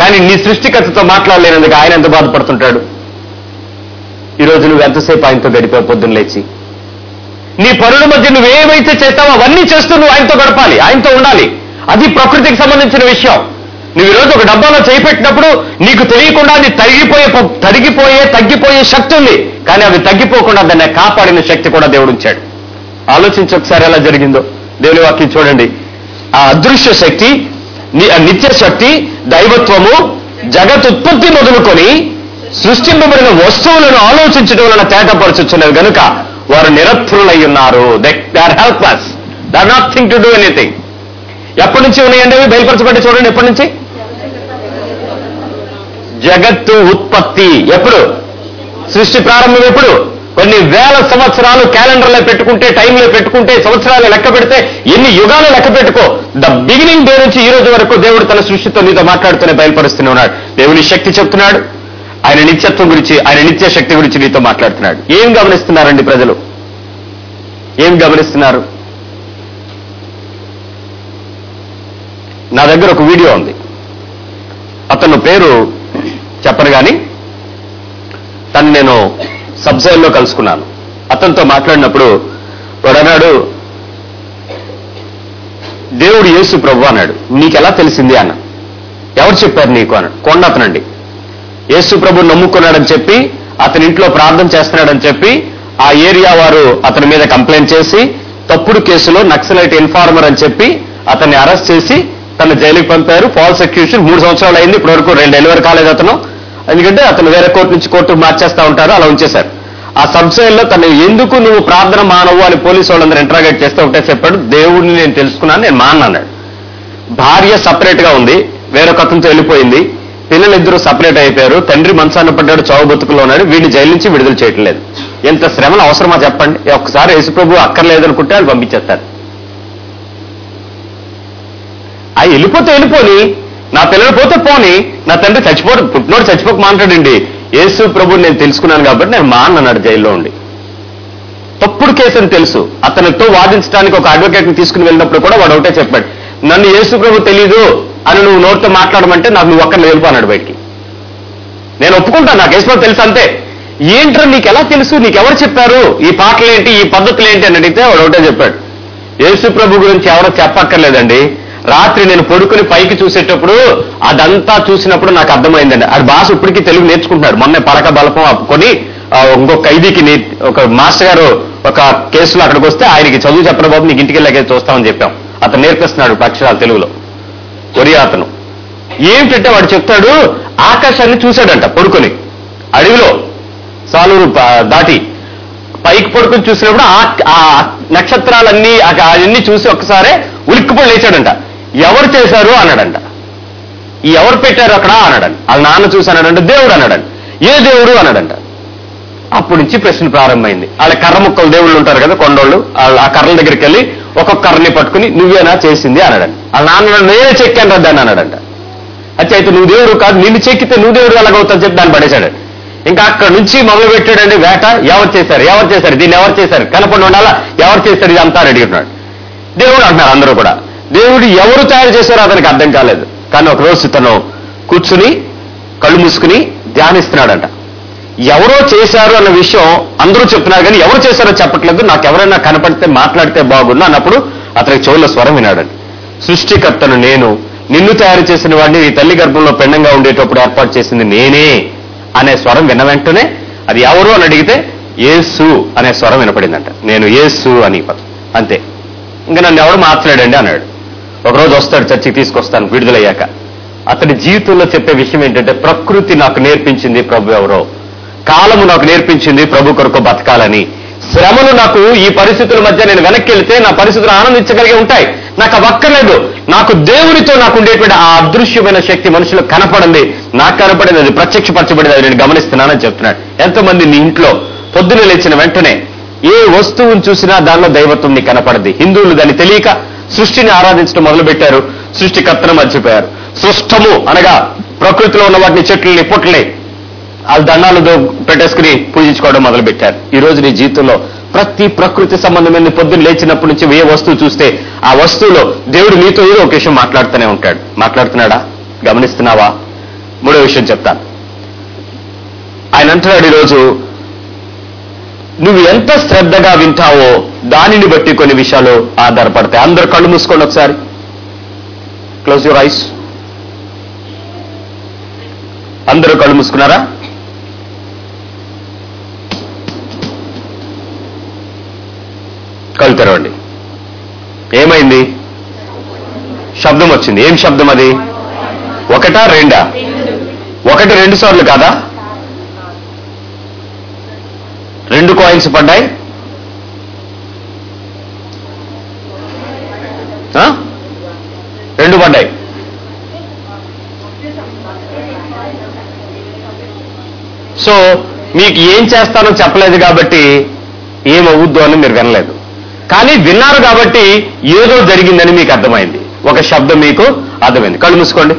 కానీ నీ సృష్టికర్తతో మాట్లాడలేనందుకు ఆయన ఎంత బాధపడుతుంటాడు ఈ రోజు నువ్వు ఎంతసేపు ఆయనతో గడిపావు పొద్దున్న లేచి నీ పనుల మధ్య నువ్వేమైతే చేస్తావో అవన్నీ చేస్తూ నువ్వు ఆయనతో గడపాలి ఆయనతో ఉండాలి అది ప్రకృతికి సంబంధించిన విషయం నువ్వు ఈరోజు ఒక డబ్బాలో చేపెట్టినప్పుడు నీకు తెలియకుండా అది తరిగిపోయే ప- తరిగిపోయే తగ్గిపోయే శక్తి ఉంది కానీ అవి తగ్గిపోకుండా దాన్ని కాపాడిన శక్తి కూడా దేవుడు ఉంచాడు ఆలోచించి ఒకసారి ఎలా జరిగిందో దేవుని వాక్యం చూడండి ఆ అదృశ్య శక్తి ని- ఆ నిత్య శక్తి దైవత్వము జగత్ ఉత్పత్తి మొదలుకొని సృష్టింపబడిన వస్తువులను ఆలోచించడం వలన తేటపరచుచున్నది కనుక వారు నిరత్రులై ఉన్నారు they are helpless they are nothing to do anything ఎప్పటి నుంచి ఉన్నాయండి అవి బయలుపరచబడి చూడండి ఎప్పటి నుంచి జగత్తు ఉత్పత్తి ఎప్పుడు సృష్టి ప్రారంభం ఎప్పుడు కొన్ని వేల సంవత్సరాలు క్యాలెండర్లో పెట్టుకుంటే టైంలో పెట్టుకుంటే సంవత్సరాలు లెక్క పెడితే ఎన్ని యుగాలు లెక్క పెట్టుకో ద బిగినింగ్ డే నుంచి ఈ రోజు వరకు దేవుడు తన సృష్టితో నీతో మాట్లాడుతూనే బయలుపరుస్తూనే ఉన్నాడు దేవుని శక్తి చెప్తున్నాడు ఆయన నిత్యత్వం గురించి ఆయన నిత్య శక్తి గురించి నీతో మాట్లాడుతున్నాడు ఏం గమనిస్తున్నారండి ప్రజలు ఏం గమనిస్తున్నారు నా దగ్గర ఒక వీడియో ఉంది అతను పేరు చెప్పను కానీ తను నేను సబ్జైల్లో కలుసుకున్నాను అతనితో మాట్లాడినప్పుడు వాడు అన్నాడు దేవుడు యేసు ప్రభు అన్నాడు నీకెలా తెలిసింది అన్న ఎవరు చెప్పారు నీకు అన్నాడు కొండ అతనండి యేసు ప్రభు నమ్ముకున్నాడని చెప్పి అతని ఇంట్లో ప్రార్థన చేస్తున్నాడని చెప్పి ఆ ఏరియా వారు అతని మీద కంప్లైంట్ చేసి తప్పుడు కేసులో నక్సలైట్ ఇన్ఫార్మర్ అని చెప్పి అతన్ని అరెస్ట్ చేసి తన జైలుకి పంపారు ఫాల్స్ అక్యూషన్ మూడు సంవత్సరాలు అయింది ఇప్పటివరకు రెండు డెలివరీ కాలేదు అతను ఎందుకంటే అతను వేరే కోర్టు నుంచి కోర్టు మార్చేస్తా ఉంటారు అలా ఉంచేశారు ఆ సబ్సైల్లో తను ఎందుకు నువ్వు ప్రార్థన మానవు అని పోలీసు వాళ్ళందరూ ఇంటరాగేట్ చేస్తూ ఉంటే చెప్పాడు దేవుడిని నేను తెలుసుకున్నాను నేను మానన్నాడు భార్య సపరేట్ గా ఉంది వేరొక అతనితో వెళ్ళిపోయింది పిల్లలిద్దరూ సపరేట్ అయిపోయారు తండ్రి మనసాన పడ్డాడు చావు బతుకులో ఉన్నాడు వీడిని జైలు నుంచి విడుదల చేయట్లేదు ఎంత శ్రమలు అవసరమా చెప్పండి ఒక్కసారి యేసుప్రభు అక్కర్లేదనుకుంటే వాళ్ళు పంపించేస్తారు ఆ వెళ్ళిపోతే వెళ్ళిపోని నా పిల్లలు పోతే పోని నా తండ్రి చచ్చిపోడు పుట్టినోడు చచ్చిపోక మాట్లాడండి యేసు ప్రభు నేను తెలుసుకున్నాను కాబట్టి నేను మా అన్న అన్నాడు జైల్లో ఉండి తప్పుడు కేసు అని తెలుసు అతనితో వాదించడానికి ఒక అడ్వకేట్ ని తీసుకుని వెళ్ళినప్పుడు కూడా వాడు ఒకటే చెప్పాడు నన్ను యేసు ప్రభు తెలీదు అని నువ్వు నోటితో మాట్లాడమంటే నాకు నువ్వు ఒక్కరిని వెళ్ళిపో అన్నాడు బయటికి నేను ఒప్పుకుంటాను నాకు యేసు ప్రభు తెలుసు అంతే ఏంట్రా నీకు ఎలా తెలుసు నీకు ఎవరు చెప్పారు ఈ పాటలు ఏంటి ఈ పద్ధతులు ఏంటి అని అడిగితే వాడు ఒకటే చెప్పాడు యేసు ప్రభు గురించి ఎవరో చెప్పక్కర్లేదండి రాత్రి నేను పడుకుని పైకి చూసేటప్పుడు అదంతా చూసినప్పుడు నాకు అర్థమైందండి అది భాష ఇప్పటికీ తెలుగు నేర్చుకుంటున్నాడు మొన్నే పలక బలపం అప్పుకొని ఆ, ఇంకో ఖైదీకి నే- ఒక మాస్టర్ గారు ఒక కేసులో అక్కడికి వస్తే ఆయనకి చదువు చెప్పడం బాబు నీకు ఇంటికి వెళ్ళాకే చూస్తామని చెప్పాం అతను నేర్పిస్తున్నాడు అక్షరాలు తెలుగులో ఒరియా అతను ఏమిటంటే వాడు చెప్తాడు ఆకాశాన్ని చూశాడంట పడుకొని అడవిలో సాలూరు ప- దాటి పైకి పడుకొని చూసినప్పుడు ఆ- ఆ నక్షత్రాలన్నీ ఆ- అవన్నీ చూసి ఒక్కసారే ఉలిక్కిపోయి లేచాడంట ఎవరు చేశారు అన్నాడంట ఈ ఎవరు పెట్టారు అక్కడ అన్నాడంట వాళ్ళ నాన్న చూసి అన్నాడంట దేవుడు అన్నాడంట ఏ దేవుడు అన్నాడంట అప్పటి నుంచి ప్రశ్న ప్రారంభమైంది వాళ్ళ కర్ర ముక్కలు దేవుళ్ళు ఉంటారు కదా కొండోళ్ళు వాళ్ళ ఆ కర్రల దగ్గరికి వెళ్ళి ఒక్కొక్క కర్రని పట్టుకుని నువ్వేనా చేసింది అన్నాడంట వాళ్ళ నాన్న అన్నాడు, నేనే చెక్కాను రా దాన్ని అన్నాడంట అచ్చా అయితే నువ్వు దేవుడు కాదు నిన్ను చెక్కితే నువ్వు దేవుడు ఎలాగవుతావు చెప్పి దాన్ని పడేశాడు ఇంకా అక్కడ నుంచి మొదలు పెట్టాడండి వేట ఎవరు చేశారు ఎవరు చేశారు దీన్ని ఎవరు చేశారు కనపడి ఉండాలా ఎవరు చేశారు ఇది అంతా అని అడుగుతున్నాడు దేవుడు అంటున్నారు అందరూ కూడా దేవుడు ఎవరు తయారు చేశారో అతనికి అర్థం కాలేదు కానీ ఒక రోజు తను కూర్చుని కళ్ళు మూసుకుని ధ్యానిస్తున్నాడంట ఎవరో చేశారు అన్న విషయం అందరూ చెప్తున్నారు కానీ ఎవరు చేశారో చెప్పట్లేదు నాకు ఎవరైనా కనపడితే మాట్లాడితే బాగుండు అన్నప్పుడు అతనికి చెవుల స్వరం వినాడండి సృష్టికర్తను నేను నిన్ను తయారు చేసిన వాడిని నీ తల్లి గర్భంలో పెండంగా ఉండేటప్పుడు ఏర్పాటు చేసింది నేనే అనే స్వరం విన్న వెంటనే అది ఎవరు అని అడిగితే యేసు అనే స్వరం వినపడిందంట నేను యేసు అని పదం. అంతే ఇంకా నన్ను ఎవడు మార్చలేడండి అన్నాడు ఒకరోజు వస్తాడు చర్చికి తీసుకొస్తాను విడుదలయ్యాక అతని జీవితంలో చెప్పే విషయం ఏంటంటే ప్రకృతి నాకు నేర్పించింది ప్రభు ఎవరో కాలము నాకు నేర్పించింది ప్రభు కొరకు బతకాలని శ్రమలు నాకు ఈ పరిస్థితుల మధ్య నేను వెనక్కి వెళ్తే నా పరిస్థితులు ఆనందించగలిగి ఉంటాయి నాకు అవి అక్కర్లేదు నాకు దేవునితో నాకు ఉండేటువంటి ఆ అదృశ్యమైన శక్తి మనుషులకు కనపడింది నాకు కనపడింది అది ప్రత్యక్షపరచబడింది అది నేను గమనిస్తున్నానని చెప్తున్నాడు ఎంతమంది నీ ఇంట్లో పొద్దున లేచిన వెంటనే ఏ వస్తువును చూసినా దానిలో దైవత్వం నీకు కనపడింది హిందువులు దాన్ని తెలియక సృష్టిని ఆరాధించడం మొదలుపెట్టారు సృష్టికర్తను మర్చిపోయారు సృష్టము అనగా ప్రకృతిలో ఉన్న వాటిని చెట్లని పుట్లని వాళ్ళు దండాలు దో- పెట్టేసుకుని పూజించుకోవడం మొదలు పెట్టారు ఈ రోజు నీ జీవితంలో ప్రతి ప్రకృతి సంబంధమైన పొద్దున్న లేచినప్పటి నుంచి ఏ వస్తువు చూస్తే ఆ వస్తువులో దేవుడు నీతో ఏదో ఒక విషయం మాట్లాడుతూనే ఉంటాడు మాట్లాడుతున్నాడా గమనిస్తున్నావా మూడో విషయం చెప్తాను ఆయన అంటున్నాడు ఈరోజు నువ్వు ఎంత శ్రద్ధగా వింటావో దానిని బట్టి కొన్ని విషయాలు ఆధారపడతాయి అందరు కళ్ళు మూసుకోండి ఒకసారి క్లోజ్ యువర్ ఐస్ అందరూ కళ్ళు మూసుకున్నారా కళ్ళు తెరవండి ఏమైంది శబ్దం వచ్చింది ఏం శబ్దం అది ఒకటా రెండా ఒకటి రెండు సార్లు కాదా రెండు కాయిన్స్ పడ్డాయి ఆ? రెండు పడ్డాయి సో మీకు ఏం చేస్తానో చెప్పలేదు కాబట్టి ఏమవుద్దు అని మీరు వినలేదు కానీ విన్నారు కాబట్టి ఏదో జరిగిందని మీకు అర్థమైంది ఒక శబ్దం మీకు అర్థమైంది కళ్ళు మూసుకోండి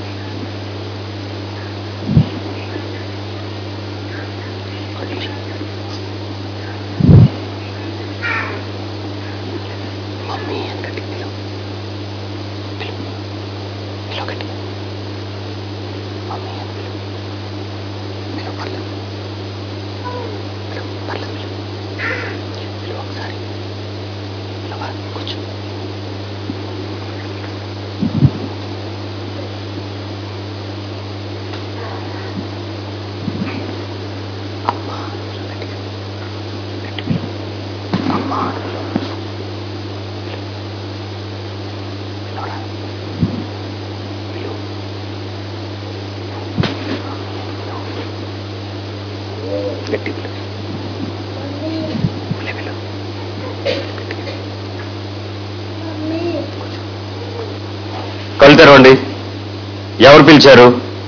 కళ్ళు తెరవండి ఎవరు పిలిచారు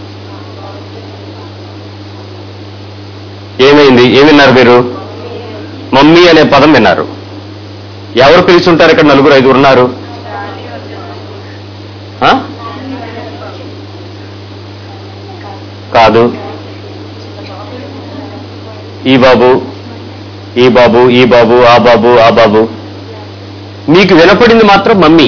ఏమైంది ఏం విన్నారు మీరు మమ్మీ అనే పదం విన్నారు ఎవరు పిలుచుంటారు ఇక్కడ నలుగురు ఐదుగురు ఉన్నారు ఆ? కాదు ఈ బాబు ఈ బాబు ఈ బాబు ఆ బాబు ఆ బాబు మీకు వినపడింది మాత్రం మమ్మీ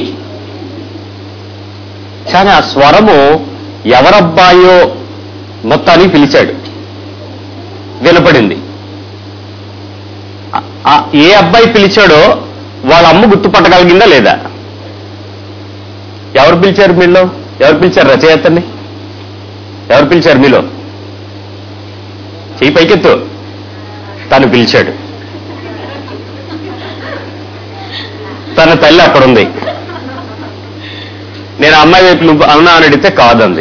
కానీ ఆ స్వరము ఎవరబ్బాయో మొత్తానికి పిలిచాడు వినపడింది ఆ- ఆ ఏ అబ్బాయి పిలిచాడో వాళ్ళ అమ్మ గుర్తుపట్టగలిగిందా లేదా ఎవరు పిలిచారు మీలో ఎవరు పిలిచారు రచయితని ఎవరు పిలిచారు మీలో చెయ్యి పైకెత్తు తను పిలిచాడు తన తల్లి అక్కడ ఉంది నేను ఆ అమ్మాయి వైపు నువ్వు అవునా అని అడిగితే కాదంది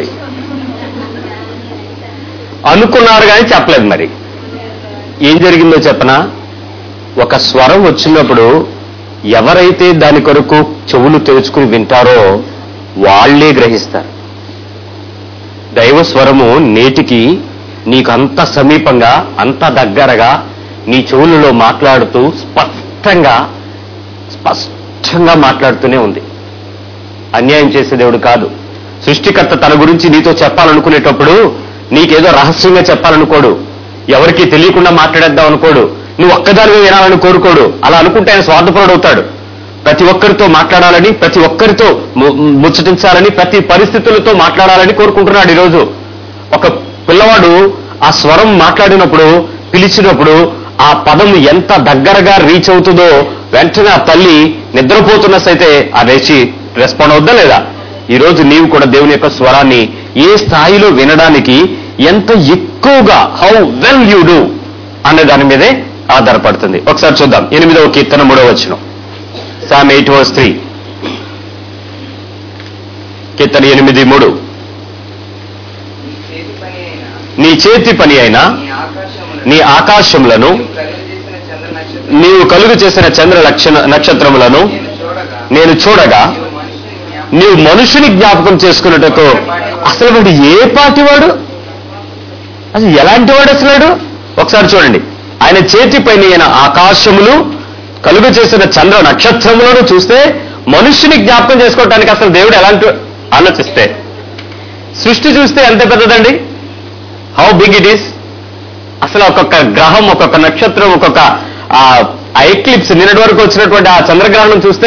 అనుకున్నారు కానీ చెప్పలేదు మరి ఏం జరిగిందో చెప్పనా ఒక స్వరం వచ్చినప్పుడు ఎవరైతే దాని కొరకు చెవులు తెరుచుకుని వింటారో వాళ్ళే గ్రహిస్తారు దైవ స్వరము నేటికి నీకు అంత సమీపంగా అంత దగ్గరగా నీ చెవులలో మాట్లాడుతూ స్పష్టంగా స్పష్టంగా మాట్లాడుతూనే ఉంది అన్యాయం చేసే దేవుడు కాదు సృష్టికర్త తన గురించి నీతో చెప్పాలనుకునేటప్పుడు నీకేదో రహస్యంగా చెప్పాలనుకోడు ఎవరికి తెలియకుండా మాట్లాడేద్దాం అనుకోడు నువ్వు ఒక్కదానిగా వినాలని కోరుకోడు అలా అనుకుంటే ఆయన స్వార్థపరుడు అవుతాడు ప్రతి ఒక్కరితో మాట్లాడాలని ప్రతి ఒక్కరితో ము- ముచ్చటించాలని ప్రతి పరిస్థితులతో మాట్లాడాలని కోరుకుంటున్నాడు ఈరోజు ఒక పిల్లవాడు ఆ స్వరం మాట్లాడినప్పుడు పిలిచినప్పుడు ఆ పదం ఎంత దగ్గరగా రీచ్ అవుతుందో వెంటనే ఆ తల్లి నిద్రపోతున్న సైతే ఆ లేచి రెస్పాండ్ అవుద్దా లేదా ఈ రోజు నీవు కూడా దేవుని యొక్క స్వరాన్ని ఏ స్థాయిలో వినడానికి ఎంత ఎక్కువగా హౌ వెల్ యూ డూ అనే దాని మీదే ఆధారపడుతుంది ఒకసారి చూద్దాం ఎనిమిదవ కీర్తన మూడవ వచ్చిన సామ్ ఎయిట్ వర్స్ త్రీ కీర్తన ఎనిమిది మూడు నీ చేతి పని అయిన నీ చేతి పని అయినా నీ నీ ఆకాశములను ఆకాశములను నీవు కలుగజేసిన చంద్ర నక్షత్రం నీవు కలుగు చేసిన చంద్ర లక్షణ నక్షత్రములను నేను చూడగా నేను చూడగా నీవు మనుషుని నీవు మనుషుని జ్ఞాపకం జ్ఞాపకం చేసుకున్నటకు అసలు వాడు ఏ పాటి వాడు అసలు ఎలాంటి వాడు అసలు వాడు? ఒకసారి చూడండి ఆయన చేతి పైన ఈయన ఆకాశములు కలుగు చేసిన చంద్ర నక్షత్రములను చూస్తే మనుష్యుని జ్ఞాపకం చేసుకోవటానికి అసలు దేవుడు ఎలాంటి ఆలోచిస్తే సృష్టి చూస్తే ఎంత పెద్దదండి హౌ బిగ్ ఇట్ ఈస్ అసలు ఒక్కొక్క గ్రహం ఒక్కొక్క నక్షత్రం ఒక్కొక్క ఆ ఎక్లిప్స్ నిన్నటి వరకు వచ్చినటువంటి ఆ చంద్రగ్రహణం చూస్తే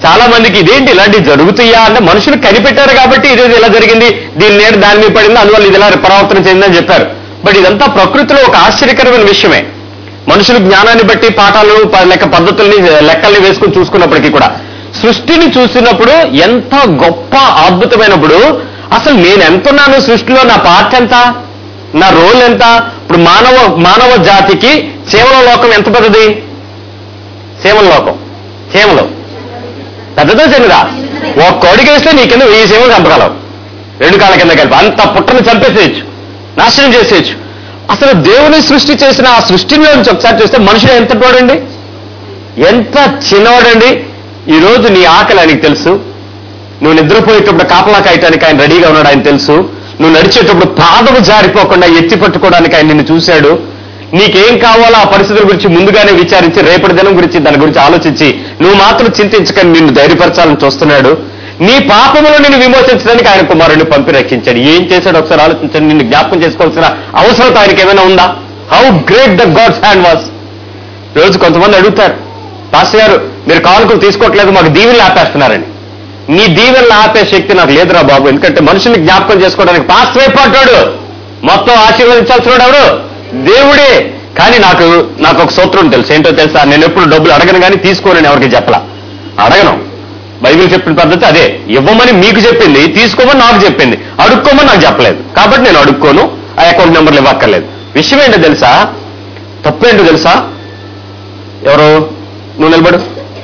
చాలా మందికి ఇదేంటి ఇలాంటివి జరుగుతాయా అంటే మనుషులు కనిపెట్టారు కాబట్టి ఇది ఇలా జరిగింది దీని నేడు దాని మీద పడింది అందువల్ల ఇది ఇలా ప్రవర్తన చెందిందని చెప్పారు బట్ ఇదంతా ప్రకృతిలో ఒక ఆశ్చర్యకరమైన విషయమే మనుషులు జ్ఞానాన్ని బట్టి పాఠాలు ప- లెక్క పద్ధతుల్ని లెక్కల్ని వేసుకుని చూసుకున్నప్పటికీ కూడా సృష్టిని చూసినప్పుడు ఎంత గొప్ప అద్భుతమైనప్పుడు అసలు నేను ఎంతున్నాను సృష్టిలో నా పార్ట్ ఎంత నా రోల్ ఎంత ఇప్పుడు మానవ మానవ జాతికి చీమల లోకం ఎంత పెద్దది చీమల లోకం చీమలు పెద్దదో చిన్నదా ఒక కోడికి వేస్తే నీ కింద వెయ్యి సీమలు చంపగలవు రెండు కాళ్ళ కింద కలిపి అంత పుట్టను చంపేసేయచ్చు నాశనం చేసేయచ్చు అసలు దేవుని సృష్టి చేసిన ఆ సృష్టిలో నుంచి ఒకసారి చూస్తే మనుషుడు ఎంత తోడండి ఎంత చిన్నవాడండి ఈరోజు నీ ఆకలి ఆయనకి తెలుసు నువ్వు నిద్రపోయేటప్పుడు కాపలా కాయటానికి ఆయన రెడీగా ఉన్నాడు ఆయన తెలుసు నువ్వు నడిచేటప్పుడు పాదము జారిపోకుండా ఎత్తి పట్టుకోవడానికి ఆయన నిన్ను చూశాడు నీకేం కావాలో ఆ పరిస్థితుల గురించి ముందుగానే విచారించి రేపటి దినం గురించి దాని గురించి ఆలోచించి నువ్వు మాత్రం చింతించకని నిన్ను ధైర్యపరచాలని చూస్తున్నాడు నీ పాపములో నిన్ను విమోచించడానికి ఆయన కుమారుడిని పంపి రక్షించాడు ఏం చేశాడు ఒకసారి ఆలోచించండి నిన్ను జ్ఞాపకం చేసుకోవాల్సిన అవసరం ఆయనకి ఏమైనా ఉందా how great the God's hand was రోజు కొంతమంది అడుగుతారు పాస్టర్ గారు మీరు కానుకలు తీసుకోవట్లేదు మాకు దీవెనలు ఆపేస్తున్నారని నీ దీవెనలు ఆపే శక్తి నాకు లేదురా బాబు ఎందుకంటే మనుషుల్ని జ్ఞాపకం చేసుకోవడానికి పాస్టర్ అయిపోతాడు మొత్తం ఆశీర్వదించాల్సిన వాడు ఎవరు దేవుడే కానీ నాకు నాకు ఒక సూత్రం తెలుసు ఏంటో తెలుసా నేను ఎప్పుడు డబ్బులు అడగను కానీ తీసుకోనని ఎవరికి చెప్పలా అడగను బైబిల్ చెప్పిన పద్ధతి అదే ఇవ్వమని మీకు చెప్పింది తీసుకోమని నాకు చెప్పింది అడుక్కోమని నాకు చెప్పలేదు కాబట్టి నేను అడుక్కోను ఆ అకౌంట్ నెంబర్లు ఇవ్వక్కర్లేదు విషయం ఏంటో తెలుసా తప్పేంటో తెలుసా ఎవరు నువ్వు నిలబడు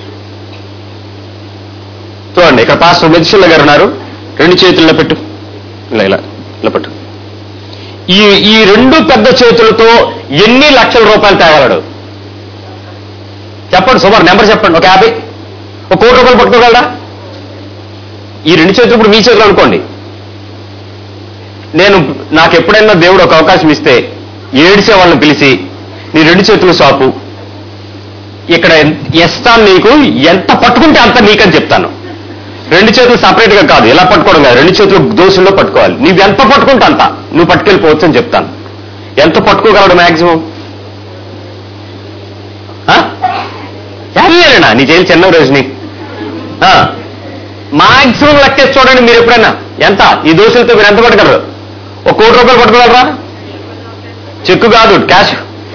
చూడండి ఇక్కడ పాస్టర్ మెదిషుల్ల గారు ఉన్నారు రెండు చేతుల్లో పెట్టు ఇలా ఇలా ఇలా పెట్టు ఈ ఈ రెండు పెద్ద చేతులతో ఎన్ని లక్షల రూపాయలు తేగలడు చెప్పండి సుమారు నెంబర్ చెప్పండి ఒక యాభై ఒక కోటి రూపాయలు పట్టుకోగలరా ఈ రెండు చేతులు ఇప్పుడు మీ చేతులు అనుకోండి నేను నాకు ఎప్పుడైనా దేవుడు ఒక అవకాశం ఇస్తే ఏడిసే వాళ్ళని పిలిచి నీ రెండు చేతులు సాపు ఇక్కడ ఎస్తాను నీకు ఎంత పట్టుకుంటే అంత నీకని చెప్తాను రెండు చేతులు సపరేట్ గా కాదు ఇలా పట్టుకోవడం కాదు రెండు చేతులు దోషుల్లో పట్టుకోవాలి నువ్వు ఎంత పట్టుకుంటే అంత నువ్వు పట్టుకెళ్ళిపోవచ్చు అని చెప్తాను ఎంత పట్టుకోగలడు మాక్సిమం యాభైనా నీ చేయాలి చిన్న రోజుని మాక్సిమం లెక్కేసి చూడండి మీరు ఎప్పుడైనా ఎంత ఈ దోషులతో మీరు ఎంత పట్టగలరు ఒక కోటి రూపాయలు పట్టుకోగలరా చెక్కు కాదు క్యాష్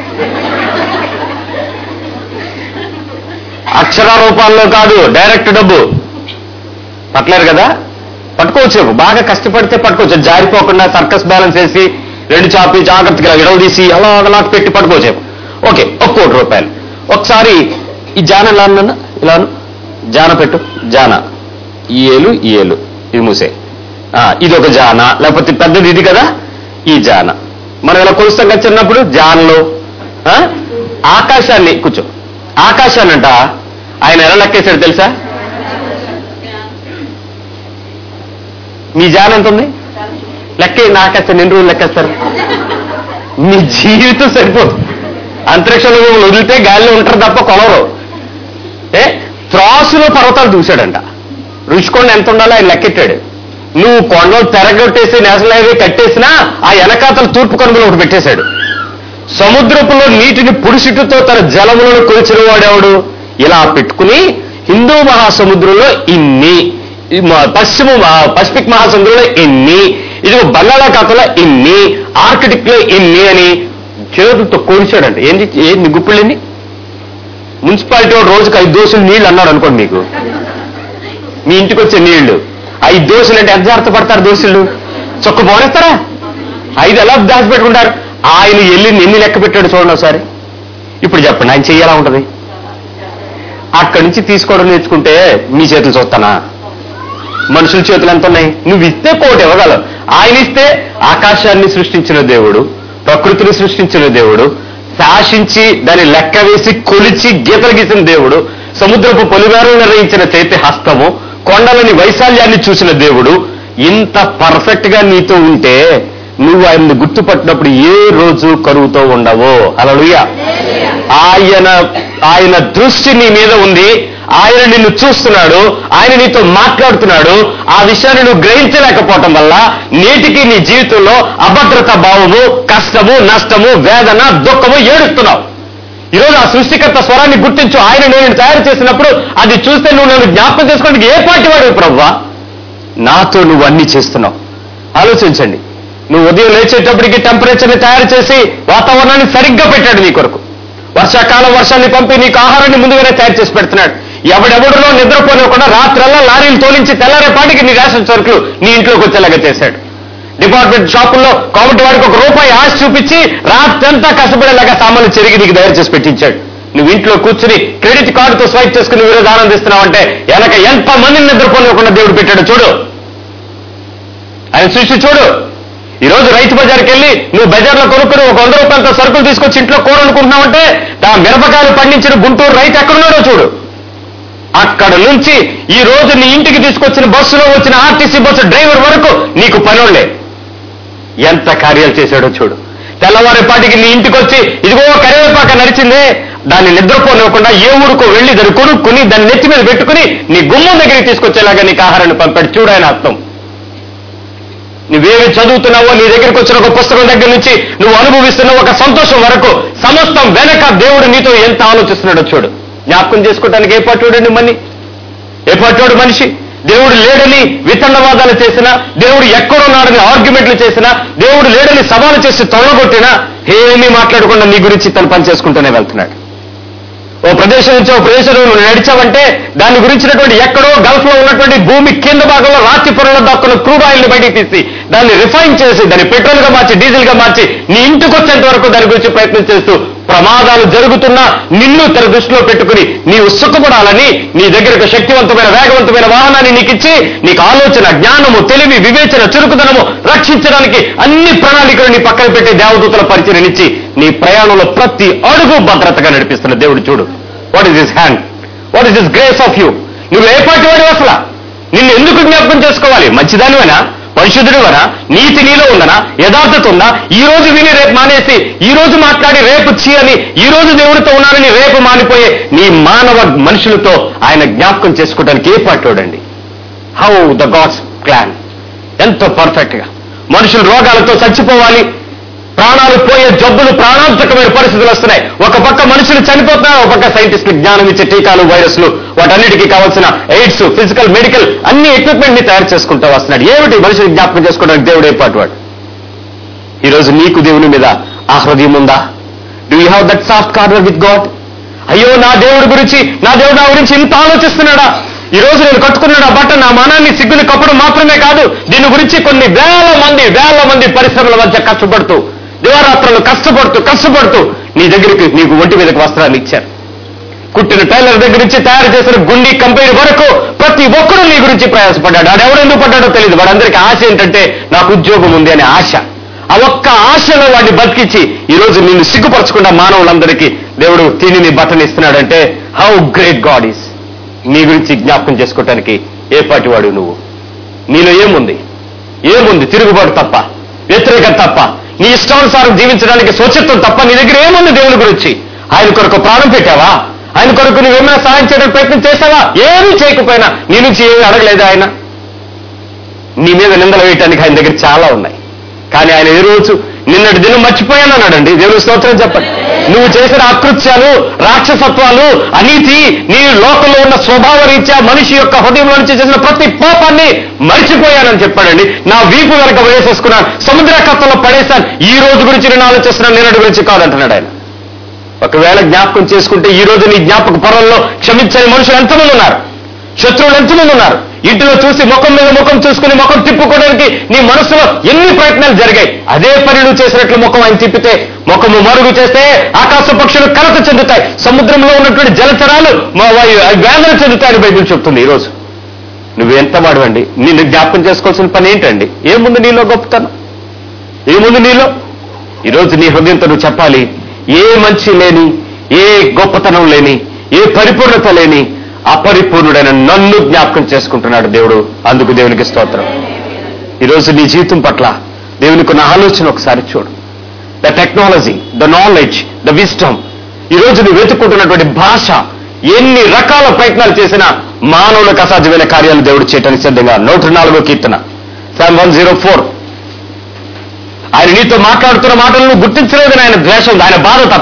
అక్షర రూపాల్లో కాదు డైరెక్ట్ డబ్బు పట్టలేరు కదా పట్టుకోవచ్చు బాగా కష్టపడితే పట్టుకోవచ్చు అది జారిపోకుండా సర్కస్ బ్యాలెన్స్ వేసి రెండు చాపి జాగ్రత్తగా విడవ తీసి అలా అలా పెట్టి పట్టుకోవచ్చు ఓకే ఒక కోటి రూపాయలు ఒకసారి ఈ జాన ఎలా అన్నా ఇలాను జాన పెట్టు జాన ఈ ఏలు ఈ ఏలు ఇది మూసే ఆ, ఇది ఒక జాన లేకపోతే పెద్దది ఇది కదా ఈ జాన మనం ఇలా కొలుస్తాం కదా చిన్నప్పుడు జానలు ఆ? ఆకాశాన్ని కూర్చో ఆకాశాన్ని అంట ఆయన ఎలా లెక్కేశాడు తెలుసా మీ జాన్ ఎంత ఉంది లెక్క నాకేస్తారు ఎన్ని రోజులు లెక్కేస్తారు మీ జీవితం సరిపోదు అంతరిక్షంలో మిమ్మల్ని వదిలితే గాలిలో ఉంటారు తప్ప కొలవరు ఏ త్రాసులో పర్వతాలు చూశాడంట రుషికొండ ఎంత ఉండాలో ఆయన లెక్కెట్టాడు నువ్వు కొండలు తెరగొట్టేసి నేషనల్ హైవే కట్టేసినా ఆ వెనకాతలు తూర్పు కనుమలు ఒకటి పెట్టేశాడు సముద్రపులో నీటిని పురుషుటితో తన జలములను కొలిచిన వాడేవాడు ఇలా పెట్టుకుని హిందూ మహాసముద్రంలో ఇన్ని ఈ మ- పశ్చిమ మహా- పసిఫిక్ మహాసముద్రంలో ఇన్ని ఇది బంగాళాఖాతంలో ఇన్ని ఆర్కిటిక్ లో ఇన్ని అని చేతులతో కొలిచాడంట ఏంటి ఏంటి గుప్పిళ్ళని మున్సిపాలిటీ వాడు రోజుకి ఐదు దోశలు నీళ్ళు అన్నాడు అనుకోండి మీకు మీ ఇంటికి వచ్చే నీళ్లు ఐదు దోశలు అంటే ఎంత జాగ్రత్త పడతారు దోశలు చొక్క పోనేస్తారా ఐదు ఎలా దాచి పెట్టుకుంటారు ఆయన వెళ్ళి ఎన్ని లెక్క పెట్టాడు చూడండి ఒకసారి ఇప్పుడు చెప్పండి ఆయన చెయ్యాలా ఉంటది అక్కడి నుంచి తీసుకోవడం నేర్చుకుంటే మీ చేతులు చూస్తానా మనుషుల చేతులు ఎంత ఉన్నాయి నువ్వు ఇస్తే కోటి ఇవ్వగలవు ఆయన ఇస్తే ఆకాశాన్ని సృష్టించిన దేవుడు ప్రకృతిని సృష్టించిన దేవుడు శాసించి దాన్ని లెక్క వేసి కొలిచి గీతలు గీసిన దేవుడు సముద్రపు పొలిమేరలు నిర్వహించిన చైత్య హస్తము కొండలని వైశాల్యాన్ని చూసిన దేవుడు ఇంత పర్ఫెక్ట్ గా నీతో ఉంటే నువ్వు ఆయన్ని గుర్తుపట్టినప్పుడు ఏ రోజు కరువుతో ఉండవు అలలుయ ఆయన ఆయన దృష్టి నీ మీద ఉంది ఆయన నిన్ను చూస్తున్నాడు ఆయన నీతో మాట్లాడుతున్నాడు ఆ విషయాన్ని నువ్వు గ్రహించలేకపోవటం వల్ల నేటికి నీ జీవితంలో అభద్రత భావము కష్టము నష్టము వేదన దుఃఖము ఏడుస్తున్నావు ఈరోజు ఆ సృష్టికర్త స్వరాన్ని గుర్తించు ఆయన నేను తయారు చేసినప్పుడు అది చూస్తే నువ్వు నన్ను జ్ఞాపకం చేసుకోవడానికి ఏ పార్టీ వాడు ప్రవ్వా నాతో నువ్వు అన్ని చేస్తున్నావు ఆలోచించండి నువ్వు ఉదయం లేచేటప్పటికి టెంపరేచర్ని తయారు చేసి వాతావరణాన్ని సరిగ్గా పెట్టాడు నీ కొరకు వర్షాకాలం వర్షాన్ని పంపి నీకు ఆహారాన్ని ముందుగానే తయారు చేసి పెడుతున్నాడు ఎవడెవడిలో నిద్రపోనివ్వకుండా రాత్రల్లా లారీలు తోలించి తెల్లారేపాటికి నీ రేషన్ సరుకులు నీ ఇంట్లోకి వచ్చేలాగా చేశాడు డిపార్ట్మెంట్ షాపుల్లో కాబట్టి వాడికి ఒక రూపాయి ఆశ చూపించి రాత్రంతా కష్టపడేలాగా సామాన్లు చెరిగి నీకు తయారు చేసి పెట్టించాడు నువ్వు ఇంట్లో కూర్చుని క్రెడిట్ కార్డుతో స్వైప్ చేసుకుని నువ్వు ఈరోజు ఆనందిస్తున్నావు అంటే వెనక ఎంత మందిని నిద్రపోనివ్వకుండా దేవుడు పెట్టాడు చూడు ఆయన సృష్టి చూడు ఈ రోజు రైతు బజార్కి వెళ్ళి నువ్వు బజార్లో కొనుక్కుని ఒక వంద రూపాయలతో సరుకులు తీసుకొచ్చి ఇంట్లో కూర అనుకుంటున్నావంటే ఆ మిరపకాయలు పండించిన గుంటూరు రైతు ఎక్కడున్నాడో చూడు అక్కడ నుంచి ఈ రోజు నీ ఇంటికి తీసుకొచ్చిన బస్సులో వచ్చిన ఆర్టీసీ బస్సు డ్రైవర్ వరకు నీకు పనులే ఎంత కార్యాలు చేశాడో చూడు తెల్లవారేపాటికి నీ ఇంటికి వచ్చి ఇదిగో కరివేపాక నడిచిందే దాన్ని నిద్రపోనివ్వకుండా ఏ ఊరుకో వెళ్ళి దాన్ని కొనుక్కుని దాన్ని నెత్తి మీద పెట్టుకుని నీ గుమ్మం దగ్గరికి తీసుకొచ్చేలాగా నీకు ఆహారాన్ని పంపాడు చూడు ఆయన అర్థం నువ్వేమి చదువుతున్నావో నీ దగ్గరికి వచ్చిన ఒక పుస్తకం దగ్గర నుంచి నువ్వు అనుభవిస్తున్న ఒక సంతోషం వరకు సమస్తం వెనక దేవుడు నీతో ఎంత ఆలోచిస్తున్నాడో చూడు జ్ఞాపకం చేసుకోవడానికి ఏ పట్టుడండి మని ఏ పట్టుడు మనిషి దేవుడు లేడని వితండవాదాలు చేసినా దేవుడు ఎక్కడున్నాడని ఆర్గ్యుమెంట్లు చేసినా దేవుడు లేడని సవాలు చేసి తొలగొట్టినా ఏమీ మాట్లాడకుండా నీ గురించి తను పని చేసుకుంటూనే వెళ్తున్నాడు ఓ ప్రదేశం నుంచి ఓ ప్రదేశంలో నువ్వు నడిచావంటే దాని గురించినటువంటి ఎక్కడో గల్ఫ్ లో ఉన్నటువంటి భూమి కింద భాగంలో రాతి పొరలో దక్కున్న క్రూడ్ ఆయిల్ ని బయటికి తీసి దాన్ని రిఫైన్ చేసి దాన్ని పెట్రోల్ గా మార్చి డీజిల్ గా మార్చి నీ ఇంటికి వచ్చేంత వరకు దాని గురించి ప్రయత్నం చేస్తూ ప్రమాదాలు జరుగుతున్నా నిన్ను తన దృష్టిలో పెట్టుకుని నీవు సుఖపడాలని నీ దగ్గరకు శక్తివంతమైన వేగవంతమైన వాహనాన్ని నీకు ఇచ్చి నీకు ఆలోచన జ్ఞానము తెలివి వివేచన చురుకుదనము రక్షించడానికి అన్ని ప్రణాళికలు నీ పక్కన పెట్టి దేవదూతల పరిచయనిచ్చి నీ ప్రయాణంలో ప్రతి అడుగు భద్రతగా నడిపిస్తున్న దేవుడు చూడు what is this hand what is this grace of you నువ్వు ఏ పాటి వాడు అసలు నిన్ను ఎందుకు జ్ఞాపకం చేసుకోవాలి మంచిదానివేనా పరిశుద్ధుడివనా నీతి నీలో ఉందనా యథార్థత ఉందా ఈ రోజు విని రేపు మానేసి ఈ రోజు మాట్లాడి రేపు చీ అని ఈ రోజు దేవుడితో ఉన్నానని రేపు మానిపోయే నీ మానవ మనుషులతో ఆయన జ్ఞాపకం చేసుకోవడానికి ఏ పాటోడండి హౌ ద గాడ్స్ ప్లాన్ ఎంతో పర్ఫెక్ట్ గా మనుషులు రోగాలతో చచ్చిపోవాలి ప్రాణాలు పోయే జబ్బులు ప్రాణాంతకమైన పరిస్థితులు వస్తున్నాయి ఒక పక్క మనుషులు చనిపోతున్నారు ఒక పక్క సైంటిస్టులు జ్ఞానం ఇచ్చే టీకాలు వైరస్లు వాటన్నిటికీ కావాల్సిన ఎయిడ్స్ ఫిజికల్ మెడికల్ అన్ని ఎక్విప్మెంట్ ని తయారు చేసుకుంటూ వస్తున్నాడు ఏమిటి మనుషులు జ్ఞాపకం చేసుకోవడానికి దేవుడు ఏర్పాటు వాడు ఈరోజు నీకు దేవుని మీద ఆ హృదయం ఉందా do you have that soft corner with God అయ్యో నా దేవుడి గురించి నా దేవుడు నా గురించి ఇంత ఆలోచిస్తున్నాడా ఈ రోజు నేను కట్టుకున్న ఆ బట్ట నా మనాన్ని సిగ్గుని కప్పడం మాత్రమే కాదు దీని గురించి కొన్ని వేల మంది వేల మంది పరిశ్రమల మధ్య కష్టపడుతూ దివారాత్రులు కష్టపడుతూ కష్టపడుతూ నీ దగ్గరికి నీకు ఒంటి మీదకి వస్త్రాన్ని ఇచ్చారు కుట్టిన టైలర్ దగ్గర నుంచి తయారు చేసిన గుండి కంపెనీ వరకు ప్రతి ఒక్కరూ నీ గురించి ప్రయాసపడ్డాడు వాడు ఎవడు ఎందుకు పడ్డాడో తెలియదు వాడందరికీ ఆశ ఏంటంటే నాకు ఉద్యోగం ఉంది అనే ఆశ ఆ ఒక్క ఆశలో వాడిని బతికించి ఈ రోజు నిన్ను సిగ్గుపరచకుండా మానవులందరికీ దేవుడు తిని బట్టని ఇస్తున్నాడంటే హౌ గ్రేట్ గాడ్ ఈస్ నీ గురించి జ్ఞాపకం చేసుకోవటానికి ఏ పాటి వాడు నువ్వు నీలో ఏముంది ఏముంది తిరుగుబాటు తప్ప వ్యతిరేకత తప్ప నీ ఇష్టానుసారం జీవించడానికి స్వచ్ఛత్వం తప్ప నీ దగ్గర ఏముంది దేవుని గురించి ఆయన కొరకు ప్రాణం పెట్టావా ఆయన కొరకు నువ్వేమైనా సహాయం చేయడానికి ప్రయత్నం చేశావా ఏమీ చేయకపోయినా నీ నుంచి ఏమీ అడగలేదా ఆయన నీ మీద నిందలు వేయటానికి ఆయన దగ్గర చాలా ఉన్నాయి కానీ ఆయన ఏ రోజు నిన్నటి దినం మర్చిపోయాను అన్నాడండి దేవుని స్తోత్రం చెప్పండి నువ్వు చేసిన అకృత్యాలు రాక్షసత్వాలు అనీతి నీ లోకంలో ఉన్న స్వభావ రీత్యా మనిషి యొక్క హృదయంలో నుంచి చేసిన ప్రతి పాపాన్ని మర్చిపోయానని చెప్పాడండి నా వీపు వెనక వేసేసుకున్నాను సముద్ర కత్తలో పడేశాను ఈ రోజు గురించి నేను ఆలోచిస్తున్నాను నిన్నటి గురించి కాదంటున్నాడు ఆయన ఒకవేళ జ్ఞాపకం చేసుకుంటే ఈ రోజు నీ జ్ఞాపక పొరల్లో క్షమించని మనుషులు ఎంతమంది ఉన్నారు శత్రువులు ఎంతమంది ఉన్నారు ఇంటిలో చూసి ముఖం మీద ముఖం చూసుకుని ముఖం తిప్పుకోవడానికి నీ మనసులో ఎన్ని ప్రయత్నాలు జరిగాయి అదే పని నువ్వు చేసినట్లు ముఖం ఆయన తిప్పితే ముఖము మరుగు చేస్తే ఆకాశ పక్షులు కలత చెందుతాయి సముద్రంలో ఉన్నటువంటి జలచరాలు మా వాయు వేదన చెందుతాయని బైబిల్ చెప్తుంది ఈరోజు నువ్వు ఎంత వాడవండి నిన్ను జ్ఞాపకం చేసుకోవాల్సిన పని ఏంటండి ఏముంది నీలో గొప్పతనం ఏముంది నీలో ఈరోజు నీ హృదయంతో నువ్వు చెప్పాలి ఏ మంచి లేని ఏ గొప్పతనం లేని ఏ పరిపూర్ణత లేని అపరిపూర్ణుడైన నన్ను జ్ఞాపకం చేసుకుంటున్నాడు దేవుడు అందుకు దేవునికి స్తోత్రం ఈరోజు నీ జీవితం పట్ల దేవునికి ఉన్న ఆలోచన ఒకసారి చూడు the technology the knowledge the wisdom ఈరోజు నువ్వు వెతుక్కుంటున్నటువంటి భాష ఎన్ని రకాల ప్రయత్నాలు చేసినా మానవులకు అసాధ్యమైన కార్యాలు దేవుడు చేయటానికి సిద్ధంగా నూట నాలుగో కీర్తన సెవెన్ వన్ జీరో ఫోర్ ఆయన నీతో మాట్లాడుతున్న మాటలను గుర్తించలేదని ఆయన ద్వేషం ఆయన బాధ తప్ప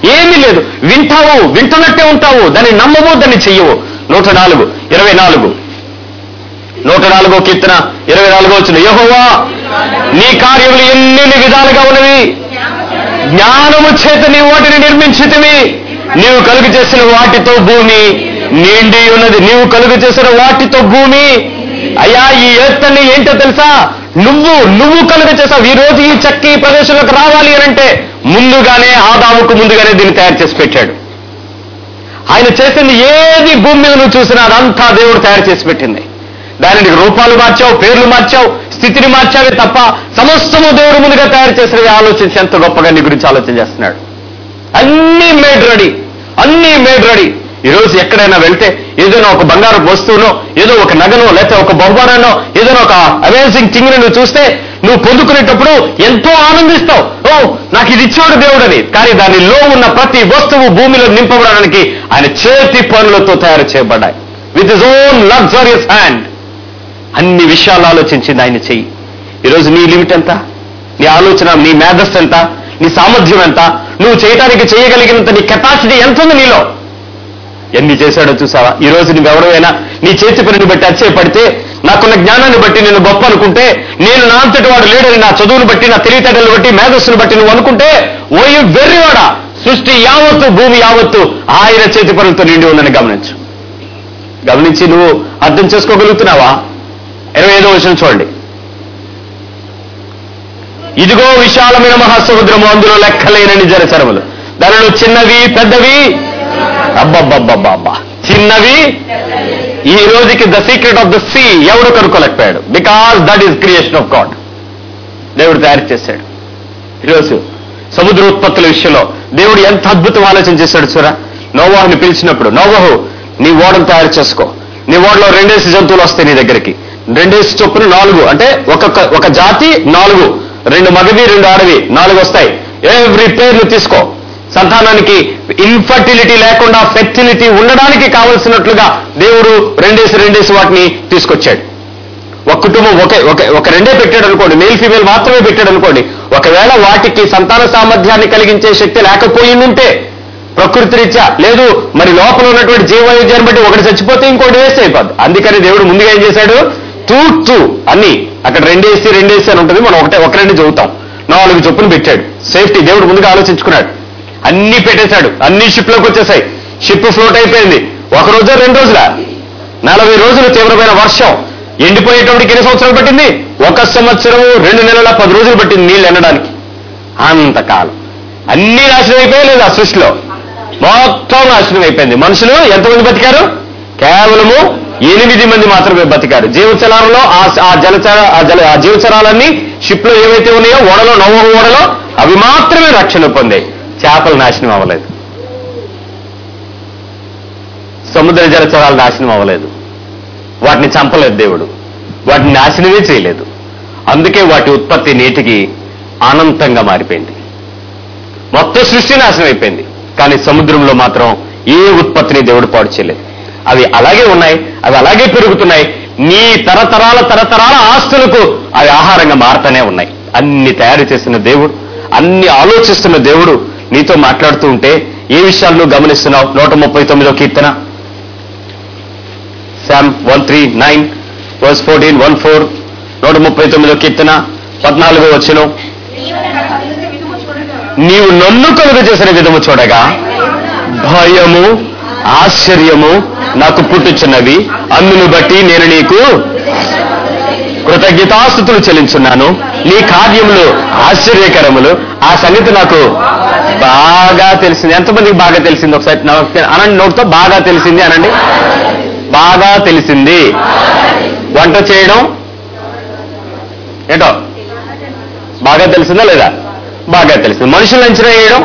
ఏమీ లేదు వింటావు వింటున్నట్టే ఉంటావు దాన్ని నమ్మవు దాన్ని చెయ్యవు నూట నాలుగు ఇరవై నాలుగు నూట నాలుగో కీర్తన ఇరవై నాలుగో వచ్చిన యహోవా నీ కార్యములు ఎన్ని విధాలుగా ఉన్నవి జ్ఞానము చేత నీ వాటిని నిర్మించితివి నీవు కలుగు చేసిన వాటితో భూమి నిండి ఉన్నది నీవు కలుగు చేసిన వాటితో భూమి అయ్యా ఈ ఎత్తని ఏంటో తెలుసా నువ్వు నువ్వు కలుగు చేసావు ఈ రోజు ఈ చక్క ఈ ప్రదేశంలోకి రావాలి అని అంటే ముందుగానే ఆదాముకు ముందుగానే దీన్ని తయారు చేసి పెట్టాడు ఆయన చేసింది ఏది భూమి మీద నువ్వు చూసినా అదంతా దేవుడు తయారు చేసి పెట్టింది దానికి రూపాలు మార్చావు పేర్లు మార్చావు స్థితిని మార్చావే తప్ప సమస్తము దేవుడు ముందుగా తయారు చేసినవి ఆలోచించి ఎంత గొప్పగా నీ గురించి ఆలోచన చేస్తున్నాడు అన్నీ మేడ్ రెడీ అన్నీ మేడ్ రెడీ ఈరోజు ఎక్కడైనా వెళ్తే ఏదైనా ఒక బంగారు వస్తువునో ఏదో ఒక నగనో లేకపోతే ఒక బహుమానో ఏదైనా ఒక అమేజింగ్ థింగ్ నువ్వు చూస్తే నువ్వు పొందుకునేటప్పుడు ఎంతో ఆనందిస్తావు ఓ నాకు ఇది ఇచ్చాడు దేవుడని కానీ దానిలో ఉన్న ప్రతి వస్తువు భూమిలో నింపబడడానికి ఆయన చేతి పనులతో తయారు చేయబడ్డాయి with is own luxurious hand అన్ని విషయాలు ఆలోచించింది ఆయన చెయ్యి ఈరోజు నీ లిమిట్ ఎంత నీ ఆలోచన నీ మేధస్సు ఎంత నీ సామర్థ్యం ఎంత నువ్వు చేయడానికి చేయగలిగినంత నీ కెపాసిటీ ఎంత ఉంది నీలో ఎన్ని చేశాడో చూసావా ఈ రోజు నువ్వెవరైనా నీ చేతి పనిని బట్టి అచ్చయపడితే నాకున్న జ్ఞానాన్ని బట్టి నేను గొప్ప అనుకుంటే నేను నా అంతటి వాడు లేడని నా చదువును బట్టి నా తెలివితేటలను బట్టి మేధస్సును బట్టి నువ్వు అనుకుంటే ఓయి వెర్రివాడా సృష్టి యావత్తు భూమి యావత్తు ఆయన చేతి పనులతో నిండి ఉందని గమనించు గమనించి నువ్వు అర్థం చేసుకోగలుగుతున్నావా ఇరవై ఐదో విషయం చూడండి ఇదిగో విశాలమైన మహాసముద్రము అందులో లెక్కలేనని జలచరములు దానిలో చిన్నవి పెద్దవి అబ్బబ్బబ్బబ్బబ్బా చిన్నవి ఈ రోజుకి the secret of the sea ఎవడు కనుక్కోలేకపోయాడు because that is creation of God దేవుడు తయారు చేశాడు ఈరోజు సముద్ర ఉత్పత్తుల విషయంలో దేవుడు ఎంత అద్భుతం ఆలోచన చేశాడు చూరా నోవాహుని పిలిచినప్పుడు నోవాహు నీ ఓడను తయారు చేసుకో నీ ఓడలో రెండేసి జంతువులు వస్తాయి నీ దగ్గరికి రెండేసి చొప్పున నాలుగు అంటే ఒక్కొక్క ఒక జాతి నాలుగు రెండు మగవి రెండు ఆడవి నాలుగు వస్తాయి ఎవ్రీ పేర్లు తీసుకో సంతానానికి ఇన్ఫర్టిలిటీ లేకుండా ఫెర్టిలిటీ ఉండడానికి కావలసినట్లుగా దేవుడు రెండేసి రెండేసి వాటిని తీసుకొచ్చాడు ఒక కుటుంబం ఒకే ఒక ఒక రెండే పెట్టాడు అనుకోండి మేల్ ఫీమేల్ మాత్రమే పెట్టాడు అనుకోండి ఒకవేళ వాటికి సంతాన సామర్థ్యాన్ని కలిగించే శక్తి లేకపోయి ఉంటే ప్రకృతి రీత్యా లేదు మరి లోపల ఉన్నటువంటి జీవవైద్యాన్ని బట్టి ఒకటి చచ్చిపోతే ఇంకోటి వేస్ట్ అయిపోద్ది అందుకని దేవుడు ముందుగా ఏం చేశాడు టూ టూ అన్ని అక్కడ రెండేసి రెండేసి అని ఉంటుంది మనం ఒకటే ఒక రెండు చదువుతాం నాలుగు చొప్పున పెట్టాడు సేఫ్టీ దేవుడు ముందుగా ఆలోచించుకున్నాడు అన్ని పెట్టేశాడు అన్ని షిప్లోకి వచ్చేసాయి షిప్ ఫ్లోట్ అయిపోయింది ఒక రోజు రెండు రోజుల నలభై రోజులు తీవ్రమైన వర్షం ఎండిపోయేటప్పటికి ఎన్ని సంవత్సరాలు పట్టింది ఒక సంవత్సరము రెండు నెలల పది రోజులు పట్టింది నీళ్ళు ఎండడానికి అంతకాలం అన్ని నాశనం అయిపోయాయి లేదా సృష్టిలో మొత్తం నాశనం అయిపోయింది మనుషులు ఎంతమంది బతికారు కేవలము ఎనిమిది మంది మాత్రమే బతికారు జీవచరాలలో ఆ ఆ జలచర ఆ జల ఆ జీవచరాలన్నీ షిప్ లో ఏవైతే ఉన్నాయో ఓడలో నవ్వు ఓడలో అవి మాత్రమే రక్షణ పొందాయి చేపలు నాశనం అవ్వలేదు సముద్ర జలచరాలు నాశనం అవ్వలేదు వాటిని చంపలేదు దేవుడు వాటిని నాశనమే చేయలేదు అందుకే వాటి ఉత్పత్తి నీటికి అనంతంగా మారిపోయింది మొత్తం సృష్టి నాశనం అయిపోయింది కానీ సముద్రంలో మాత్రం ఏ ఉత్పత్తిని దేవుడు పాడు చేయలేదు అవి అలాగే ఉన్నాయి అవి అలాగే పెరుగుతున్నాయి నీ తరతరాల తరతరాల ఆస్తులకు అవి ఆహారంగా మారుతూనే ఉన్నాయి అన్ని తయారు చేసిన దేవుడు అన్ని ఆలోచిస్తున్న దేవుడు నీతో మాట్లాడుతూ ఉంటే ఏ విషయాలు నువ్వు గమనిస్తున్నావు నూట ముప్పై తొమ్మిదో కీర్తన psalm one three nine verse fourteen one four నూట ముప్పై తొమ్మిదో కీర్తన పద్నాలుగో వచ్చిన నీవు నన్ను కలుగ చేసిన విధము చూడగా భయము ఆశ్చర్యము నాకు పుట్టుచున్నవి అందును బట్టి నేను నీకు కృతజ్ఞతాస్థుతులు చెల్లించున్నాను నీ కార్యములు ఆశ్చర్యకరములు ఆ సంగతి నాకు బాగా తెలిసింది ఎంతమందికి బాగా తెలిసింది ఒకసారి నా- అనండి నోటితో బాగా తెలిసింది అనండి బాగా తెలిసింది వంట చేయడం ఏంటో బాగా తెలిసిందా లేదా బాగా తెలిసింది మనుషులు అంచనా వేయడం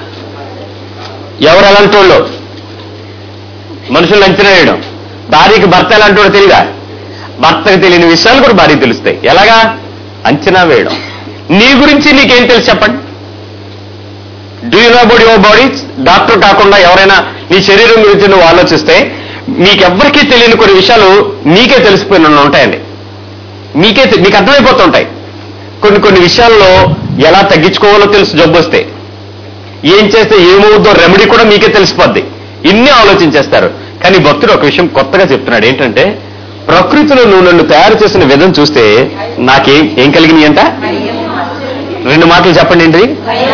ఎవరు ఎలాంటి వాళ్ళు మనుషులు అంచనా వేయడం భార్యకి భర్త ఎలాంటి వాడు తెలియదా భర్తకు తెలియని విషయాలు కూడా భార్యకి తెలుస్తాయి ఎలాగా అంచనా వేయడం నీ గురించి నీకేం తెలుసు చెప్పండి do you know about your body doctor కాకుండా ఎవరైనా నీ శరీరం గురించి నువ్వు ఆలోచిస్తే మీకెవ్వరికీ తెలియని కొన్ని విషయాలు మీకే తెలిసిపోయిన ఉంటాయండి మీకే తె- మీకు అర్థమైపోతుంటాయి కొన్ని కొన్ని విషయాల్లో ఎలా తగ్గించుకోవాలో తెలుసు జబ్బు వస్తే ఏం చేస్తే ఏమవుద్దో రెమెడీ కూడా మీకే తెలిసిపోద్ది ఇన్ని ఆలోచించేస్తారు కానీ భక్తుడు ఒక విషయం కొత్తగా చెప్తున్నాడు ఏంటంటే ప్రకృతిలో నువ్వు నన్ను తయారు చేసిన విధం చూస్తే నాకేం ఏం కలిగినాయి అంట రెండు మాటలు చెప్పండి ఏంటి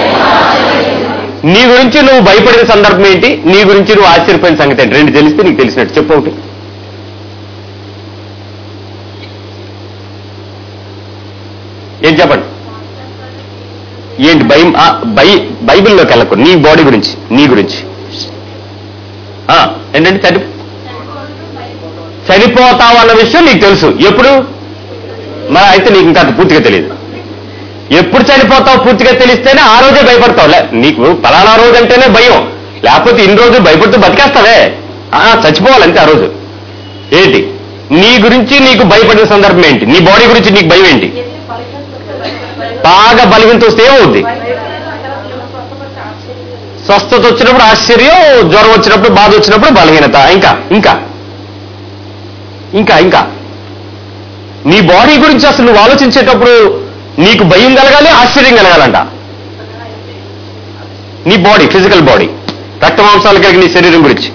నీ గురించి నువ్వు భయపడిన సందర్భం ఏంటి నీ గురించి నువ్వు ఆశ్చర్యపోయిన సంగతి ఏంటి రెండు తెలిస్తే నీకు తెలిసినట్టు చెప్పు ఒకటి ఏం చెప్పండి ఏంటి భయం ఆ, బై బైబిల్లోకి వెళ్ళకు నీ బాడీ గురించి నీ గురించి ఆ, ఏంటంటే చని చనిపోతావు అన్న విషయం నీకు తెలుసు ఎప్పుడు మరి అయితే నీకు ఇంకా అది పూర్తిగా తెలియదు ఎప్పుడు చనిపోతావు పూర్తిగా తెలిస్తేనే ఆ రోజే భయపడతావు లే నీకు పలానా రోజు అంటేనే భయం లేకపోతే ఇన్ని రోజులు భయపడుతూ బతికేస్తావే ఆ, చచ్చిపోవాలంతే ఆ రోజు ఏంటి నీ గురించి నీకు భయపడిన సందర్భం ఏంటి నీ బాడీ గురించి నీకు భయం ఏంటి బాగా బలిగింత వస్తే ఏమవుద్ది స్వస్థత వచ్చినప్పుడు ఆశ్చర్యం జ్వరం వచ్చినప్పుడు బాధ వచ్చినప్పుడు బలహీనత ఇంకా ఇంకా ఇంకా ఇంకా నీ బాడీ గురించి అసలు నువ్వు ఆలోచించేటప్పుడు నీకు భయం కలగాలి ఆశ్చర్యం కలగాలంట నీ బాడీ ఫిజికల్ బాడీ రక్త మాంసాలు కలిగిన నీ శరీరం గురించి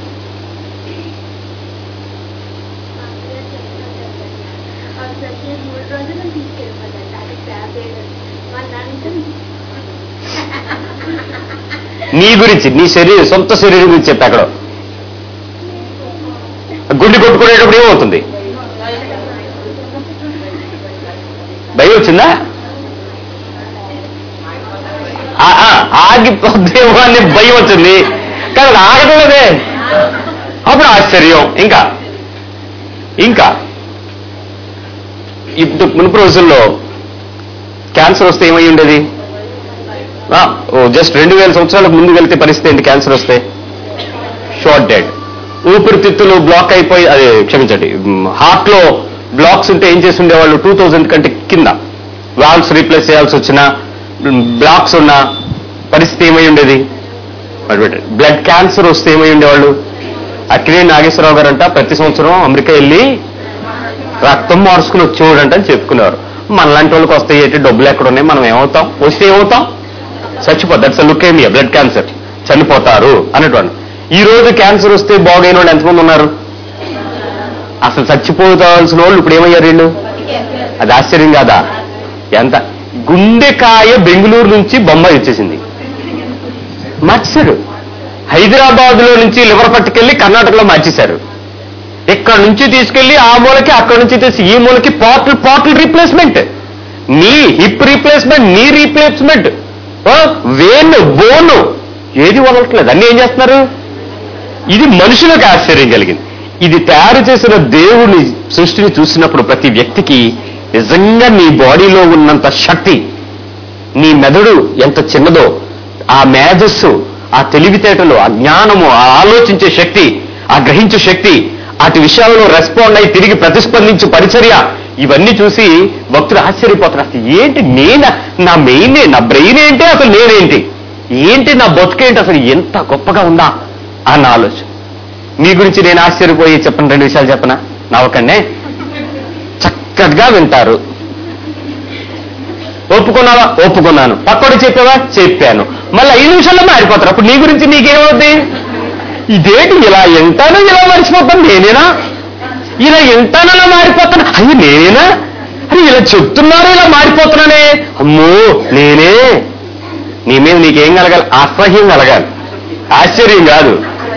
మూడు రోజులు తీసుకెళ్ళిపోతాను అది ట్యాబ్లెట్ మా నాన్నతో నీ గురించి నీ శరీరం సొంత శరీరం గురించి చెప్పి అక్కడ గుండె కొట్టుకునేటప్పుడు ఏమవుతుంది భయం వచ్చిందా ఆ, ఆ, ఆగిపోద్దేమో అనే భయం వచ్చింది కానీ అది ఆగడం లేదే అప్పుడు ఆశ్చర్యం ఇంకా ఇంకా ఇప్పుడు మునుపు రోజుల్లో క్యాన్సర్ వస్తే ఏమై ఉండేది ఆ, ఓ జస్ట్ రెండు వేల సంవత్సరాలకు ముందు వెళ్తే పరిస్థితి ఏంటి క్యాన్సర్ వస్తే షార్ట్ డెడ్ ఊపిరితిత్తులు బ్లాక్ అయిపోయి అదే క్షమించండి హార్ట్ లో బ్లాక్స్ ఉంటే ఏం చేసి ఉండేవాళ్ళు టూ థౌజండ్ కంటే కింద వాల్వ్స్ రీప్లేస్ చేయాల్సి వచ్చిన బ్లాక్స్ ఉన్న పరిస్థితి ఏమై ఉండేది బ్లడ్ క్యాన్సర్ వస్తే ఏమై ఉండేవాళ్ళు అక్కినే నాగేశ్వరరావు గారంట ప్రతి సంవత్సరం అమెరికా వెళ్ళి రక్తం మార్చుకుని వచ్చేవాడంట అని చెప్పుకున్నారు మనలాంటి వాళ్ళకి వస్తాయి ఏంటి డబ్బులు ఎక్కడ ఉన్నాయి మనం ఏమవుతాం వస్తే ఏమవుతాం చచ్చిపోతారు దట్స్ లుకేమియా బ్లడ్ క్యాన్సర్ చనిపోతారు అనేటువంటి ఈ రోజు క్యాన్సర్ వస్తే బాగైన వాళ్ళు ఎంతమంది ఉన్నారు అసలు చచ్చిపోతాల్సిన వాళ్ళు ఇప్పుడు ఏమయ్యారు వీళ్ళు అది ఆశ్చర్యం కాదా ఎంత గుండెకాయ బెంగళూరు నుంచి బొంబాయి వచ్చేసింది మార్చేశారు హైదరాబాద్ లో నుంచి లివర్ పట్టుకెళ్లి కర్ణాటకలో మార్చేశారు ఇక్కడ నుంచి తీసుకెళ్లి ఆ మూలకి అక్కడ నుంచి తీసి ఈ మూలకి partial partial replacement knee hip replacement knee replacement vein bone ఏది వదలట్లేదు అన్ని ఏం చేస్తున్నారు ఇది మనుషులకు ఆశ్చర్యం కలిగింది ఇది తయారు చేసిన దేవుని సృష్టిని చూసినప్పుడు ప్రతి వ్యక్తికి నిజంగా నీ బాడీలో ఉన్నంత శక్తి నీ మెదడు ఎంత చిన్నదో ఆ మేధస్సు ఆ తెలివితేటలు ఆ జ్ఞానము ఆ ఆలోచించే శక్తి ఆ గ్రహించే శక్తి అటు విషయాల్లో రెస్పాండ్ అయి తిరిగి ప్రతిస్పందించు పరిచర్య ఇవన్నీ చూసి భక్తులు ఆశ్చర్యపోతారు అసలు ఏంటి నేను నా మెయిన్ నా బ్రెయిన్ ఏంటి అసలు నేనేంటి ఏంటి నా బతుకేంటి అసలు ఎంత గొప్పగా ఉందా అన్న ఆలోచన మీ గురించి నేను ఆశ్చర్యపోయి చెప్పను రెండు విషయాలు చెప్పనా నా ఒకనే చక్కగా వింటారు ఒప్పుకున్నావా ఒప్పుకున్నాను పక్కడు చెప్పావా చెప్పాను మళ్ళీ ఐదు నిమిషాల్లో మారిపోతారు అప్పుడు నీ గురించి నీకేమవుద్ది ఇదేంటి ఇలా ఎంటానో ఇలా మర్చిపోతాను నేనేనా ఇలా ఎంటానో ఇలా మారిపోతాను అయ్యి నేనేనా అరే ఇలా చెప్తున్నారు ఇలా మారిపోతున్నానే అమ్మో నేనే నీ మీద నీకేం కలగాలి అసహ్యం కలగాలి ఆశ్చర్యం కాదు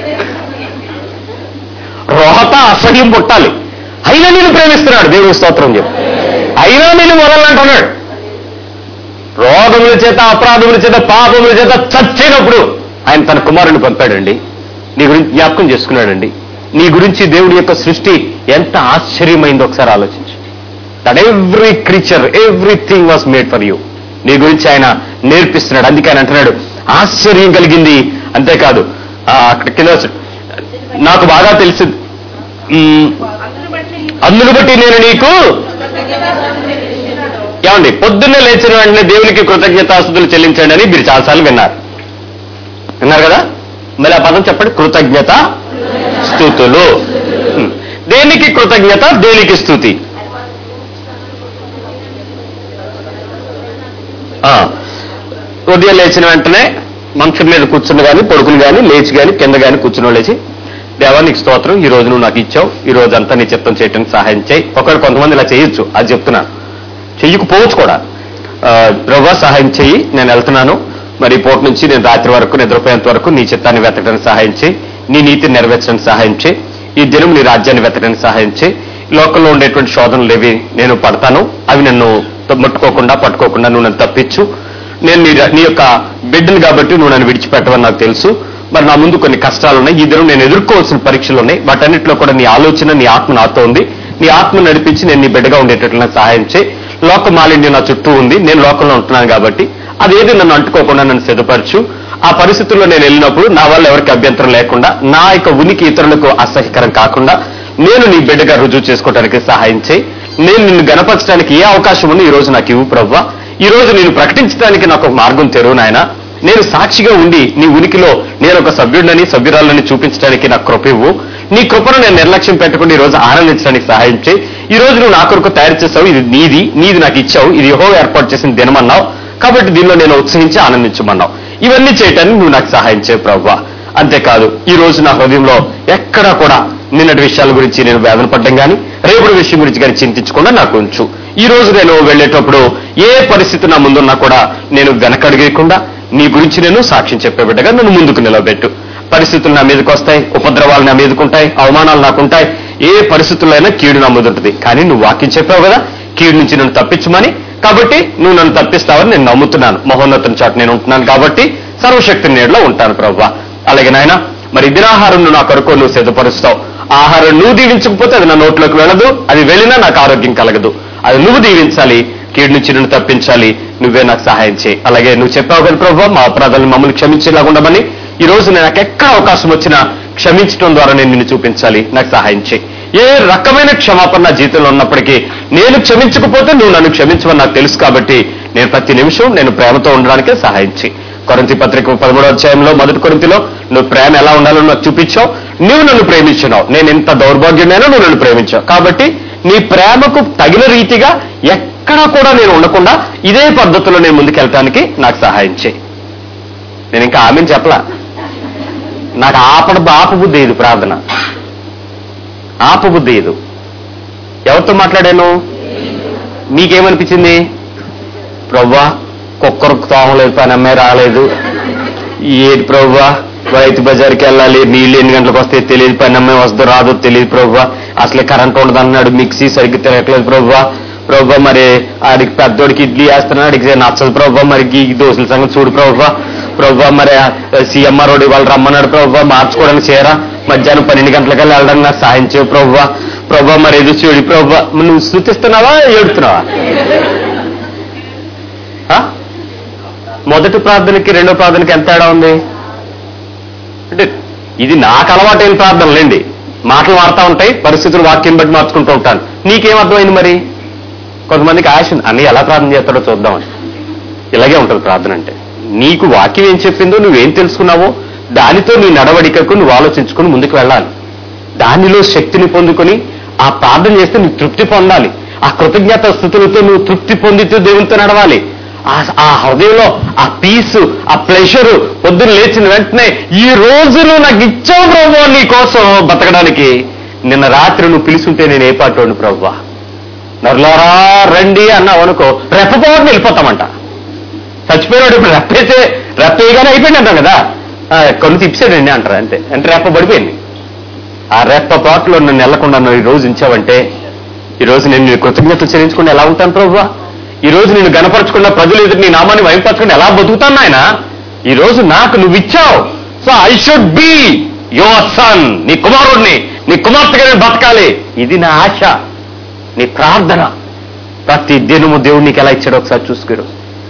రోహత అసహ్యం పుట్టాలి అయినా నేను ప్రేమిస్తున్నాడు దేవుని స్తోత్రం చెప్పి అయినా నేను మొదలంటున్నాడు రోగముల చేత అపరాధముల చేత పాపముల చేత చచ్చినప్పుడు ఆయన తన కుమారుని పంపాడండి నీ గురించి జ్ఞాపకం చేసుకున్నాడండి నీ గురించి దేవుడి యొక్క సృష్టి ఎంత ఆశ్చర్యమైందో ఒకసారి ఆలోచించు that every creature everything was made for you నీ గురించి ఆయన నేర్పిస్తున్నాడు అందుకే ఆయన అంటున్నాడు ఆశ్చర్యం కలిగింది అంతేకాదు ఆ, అక్కడ కింద వచ్చి- నాకు బాగా తెలిసి మ్, అందును బట్టి అందును బట్టి నేను నీకు ఏమండి పొద్దున్నే లేచిన వెంటనే దేవునికి కృతజ్ఞతాస్తుతులు చెల్లించండి అని మీరు చాలాసార్లు విన్నారు విన్నారు కదా మరి ఆ పదం చెప్పండి కృతజ్ఞత స్థుతులు హ్మ్. దేనికి కృతజ్ఞత దేనికి స్థుతి ఆ, ఉదయం లేచిన వెంటనే మంచం మీద కూర్చుని కానీ పడుకుని కానీ లేచి కానీ కింద కానీ కూర్చుని లేచి దేవా నీకు స్తోత్రం ఈ రోజు నువ్వు నాకు ఇచ్చావు ఈ రోజు అంతా నీ చిత్తం చేయడానికి సహాయం చేయి ఒకవేళ కొంతమంది ఇలా చేయొచ్చు అది చెప్తున్నాను చెయ్యకపోవచ్చు కూడా ఆ, ప్రభా సహాయం చెయ్యి నేను వెళ్తున్నాను మరి ఈ పూట నుంచి నేను రాత్రి వరకు నిద్రపోయేంత వరకు నీ చిత్తాన్ని వెతకడానికి సహాయం చేయి నీ నీతిని నెరవేర్చడానికి సహాయం చేయి ఈ దినం నీ రాజ్యాన్ని వెతకడానికి సహాయం చేయి లోకంలో ఉండేటువంటి శోధనలు ఏవి నేను పడతాను అవి నన్ను ముట్టుకోకుండా పట్టుకోకుండా నువ్వు నన్ను తప్పించు నేను నీ నీ యొక్క బిడ్డను కాబట్టి నువ్వు నన్ను విడిచిపెట్టవని నాకు తెలుసు మరి నా ముందు కొన్ని కష్టాలు ఉన్నాయి ఈ దినం నేను ఎదుర్కోవాల్సిన పరీక్షలు ఉన్నాయి వాటన్నిటిలో కూడా నీ ఆలోచన నీ ఆత్మ నాతో ఉంది నీ ఆత్మ నడిపించి నేను నీ బిడ్డగా ఉండేటట్లు నాకు సహాయం చేయి లోక మాలిన్యం నా చుట్టూ ఉంది నేను లోకంలో ఉంటున్నాను కాబట్టి అదేది నన్ను అంటుకోకుండా నన్ను సిద్ధపరచు ఆ పరిస్థితుల్లో నేను వెళ్ళినప్పుడు నా వల్ల ఎవరికి అభ్యంతరం లేకుండా నా యొక్క ఉనికి ఇతరులకు అసహ్యకరం కాకుండా నేను నీ బిడ్డగా రుజువు చేసుకోవడానికి సహాయం చేయి నేను నిన్ను గణపరచడానికి ఏ అవకాశం ఉంది ఈ రోజు నాకు ఇవ్వు ప్రవ్వా ఈ రోజు నేను ప్రకటించడానికి నాకు ఒక మార్గం తెరువు నాయన నేను సాక్షిగా ఉండి నీ ఉనికిలో నేను ఒక సభ్యుడిని సభ్యురాలని చూపించడానికి నాకు కృప ఇవ్వు నీ కృపను నేను నిర్లక్ష్యం పెట్టకుండా ఈ రోజు ఆనందించడానికి సహాయం చేయి ఈ రోజు నువ్వు నా కొరకు తయారు చేసావు ఇది నీది నీది నాకు ఇచ్చావు ఇది యెహోవా ఏర్పాటు చేసిన దినమన్నావు కాబట్టి దీనిలో నేను ఉత్సహించి ఆనందించమన్నావు ఇవన్నీ చేయటానికి నువ్వు నాకు సహాయం చేయి ప్రవ్వా అంతేకాదు ఈ రోజు నా హృదయంలో ఎక్కడా కూడా నిన్నటి విషయాల గురించి నేను వేదన పడ్డం కానీ రేపటి విషయం గురించి కానీ చింతించకుండా నాకు ఉంచు ఈ రోజు నేను వెళ్ళేటప్పుడు ఏ పరిస్థితి నా ముందున్నా కూడా నేను వెనకడిగేయకుండా నీ గురించి నేను సాక్ష్యం చెప్పే బిడ్డగా నన్ను ముందుకు నిలబెట్టు పరిస్థితులు నా మీదకి వస్తాయి ఉపద్రవాలు నా మీదకుంటాయి అవమానాలు నాకుంటాయి ఏ పరిస్థితుల్లో కీడు నా ముందుంటుంది కానీ నువ్వు వాక్యం చెప్పావు కదా కీడు నుంచి నన్ను తప్పించమని కాబట్టి నువ్వు నన్ను తప్పిస్తావని నేను నమ్ముతున్నాను మహోన్నతం చాటు నేను ఉంటున్నాను కాబట్టి సర్వశక్తి నీడలో ఉంటాను ప్రవ్వా అలాగే నాయన మరి దినాహారం నువ్వు నా కొరకు నువ్వు సిద్ధపరుస్తావు ఆహారం నువ్వు దీవించకపోతే అది నా నోట్లోకి వెళ్ళదు అది వెళ్ళినా నాకు ఆరోగ్యం కలగదు అది నువ్వు దీవించాలి కీడు నుంచి నన్ను తప్పించాలి నువ్వే నాకు సహాయం చేయి అలాగే నువ్వు చెప్పావు కదా ప్రభావ మా అపరాధాలను మమ్మల్ని క్షమించేలాగా ఉండమని ఈ రోజు నేను నాకు ఎక్కడ అవకాశం వచ్చినా క్షమించడం ద్వారా నేను నిన్ను చూపించాలి నాకు సహాయం చేయి ఏ రకమైన క్షమాపణ నా జీవితంలో ఉన్నప్పటికీ నేను క్షమించకపోతే నువ్వు నన్ను క్షమించవని నాకు తెలుసు కాబట్టి నేను ప్రతి నిమిషం నేను ప్రేమతో ఉండడానికే సహాయం చేయి కొరంతి పత్రిక పదమూడో అధ్యాయంలో మొదటి కొరింతిలో నువ్వు ప్రేమ ఎలా ఉండాలో నాకు చూపించావు నువ్వు నన్ను ప్రేమించినావు నేను ఎంత దౌర్భాగ్యమైనా నువ్వు నన్ను ప్రేమించావు కాబట్టి నీ ప్రేమకు తగిన రీతిగా ఎక్కడా కూడా నేను ఉండకుండా ఇదే పద్ధతిలో నేను ముందుకెళ్ళటానికి నాకు సహాయం చేయి నేను ఇంకా ఆమెను చెప్పలా నాకు ఆపడ ఆపబుద్ధి ఇది ప్రార్థన ఆపబుద్ధి ఇది ఎవరితో మాట్లాడాను మీకేమనిపించింది ప్రవ్వా కుక్కరకు తోమలేదు పని అమ్మాయి రాలేదు ఏది ప్రవ్వా రైతు బజార్కి వెళ్ళాలి నీళ్ళు ఎన్ని గంటలకు వస్తే తెలియదు పని అమ్మాయి వస్తుందో రాదో తెలియదు ప్రవ్వా అసలే కరెంట్ ఉండదు అన్నాడు మిక్సీ సరిగ్గా తిరగట్లేదు ప్రవ్వా ప్రవ్వా మరి ఆడికి పెద్దోడికి ఇడ్లీ వేస్తున్నాడు ఆడికి నచ్చదు ప్రవ్వా మరి ఈ దోశల సంగతి చూడు ప్రవ్వా ప్రవ్వా మరి సీఎంఆర్ రోడ్డు వాళ్ళు రమ్మన్నాడు ప్రవ్వా మార్చుకోవడానికి చేరా మధ్యాహ్నం పన్నెండు గంటలకల్లా వెళ్ళడానికి నాకు సాయం చేయ ప్రవ్వా ప్రవ్వా మరి ఏదో చూడు ప్రవ్వా మరి నువ్వు స్థుతిస్తున్నావా ఏడుతున్నావా ఆ? మొదటి ప్రార్థనకి రెండో ప్రార్థనకి ఎంత తేడా ఉంది అంటే ఇది నాకు అలవాటైన ప్రార్థనలేండి మాటలు మారుతా ఉంటాయి పరిస్థితులు వాక్యం బట్టి మార్చుకుంటూ ఉంటాను నీకేం అర్థమైంది మరి కొంతమందికి ఆశ ఉంది అన్నీ ఎలా ప్రార్థన చేస్తాడో చూద్దామని ఇలాగే ఉంటుంది ప్రార్థన అంటే నీకు వాక్యం ఏం చెప్పిందో నువ్వేం తెలుసుకున్నావో దానితో నీ నడవడికకు నువ్వు ఆలోచించుకుని ముందుకు వెళ్ళాలి దానిలో శక్తిని పొందుకొని ఆ ప్రార్థన చేస్తే నువ్వు తృప్తి పొందాలి ఆ కృతజ్ఞత స్థుతులతో నువ్వు తృప్తి పొందితూ దేవునితో నడవాలి ఆ- ఆ హృదయంలో ఆ పీసు ఆ ప్లెషరు పొద్దున్న లేచిన వెంటనే ఈ రోజు నువ్వు నాకు ఇచ్చావు ప్రభు నీ కోసం బతకడానికి నిన్న రాత్రి నువ్వు పిలుచుంటే నేను ఏ పాటోడు ప్రభు నరులారా రండి అన్నావు అనుకో రెప్పపోవడం వెళ్ళిపోతామంట చచ్చిపోయినాడు ఇప్పుడు రెప్పేసే రెప్పేయగానే అయిపోయింది అంటాం కదా ఆ, కొన్ని తిప్పాడండి అంటారు అంతే అంటే రెప్ప పడిపోయింది ఆ రెప్ప పాటలో నన్ను వెళ్లకుండా నువ్వు ఈ రోజు ఉంచావంటే ఈ రోజు నేను నీ కృతజ్ఞతలు చెల్లించకుండా ఎలా ఉంటాను ప్రభువా ఈ రోజు నేను గనపరచకుండా ప్రజలు ఎదురు నీ నామాన్ని వైపరచకుండా ఎలా బతుకుతాను ఆయన ఈ రోజు నాకు నువ్వు ఇచ్చావు so I should be your son నీ కుమారుడిని నీ కుమార్తెగా నేను బతకాలి ఇది నా ఆశ నీ ప్రార్థన ప్రతి దినము దేవుడు నీకు ఎలా ఇచ్చాడో ఒకసారి చూసుకోరు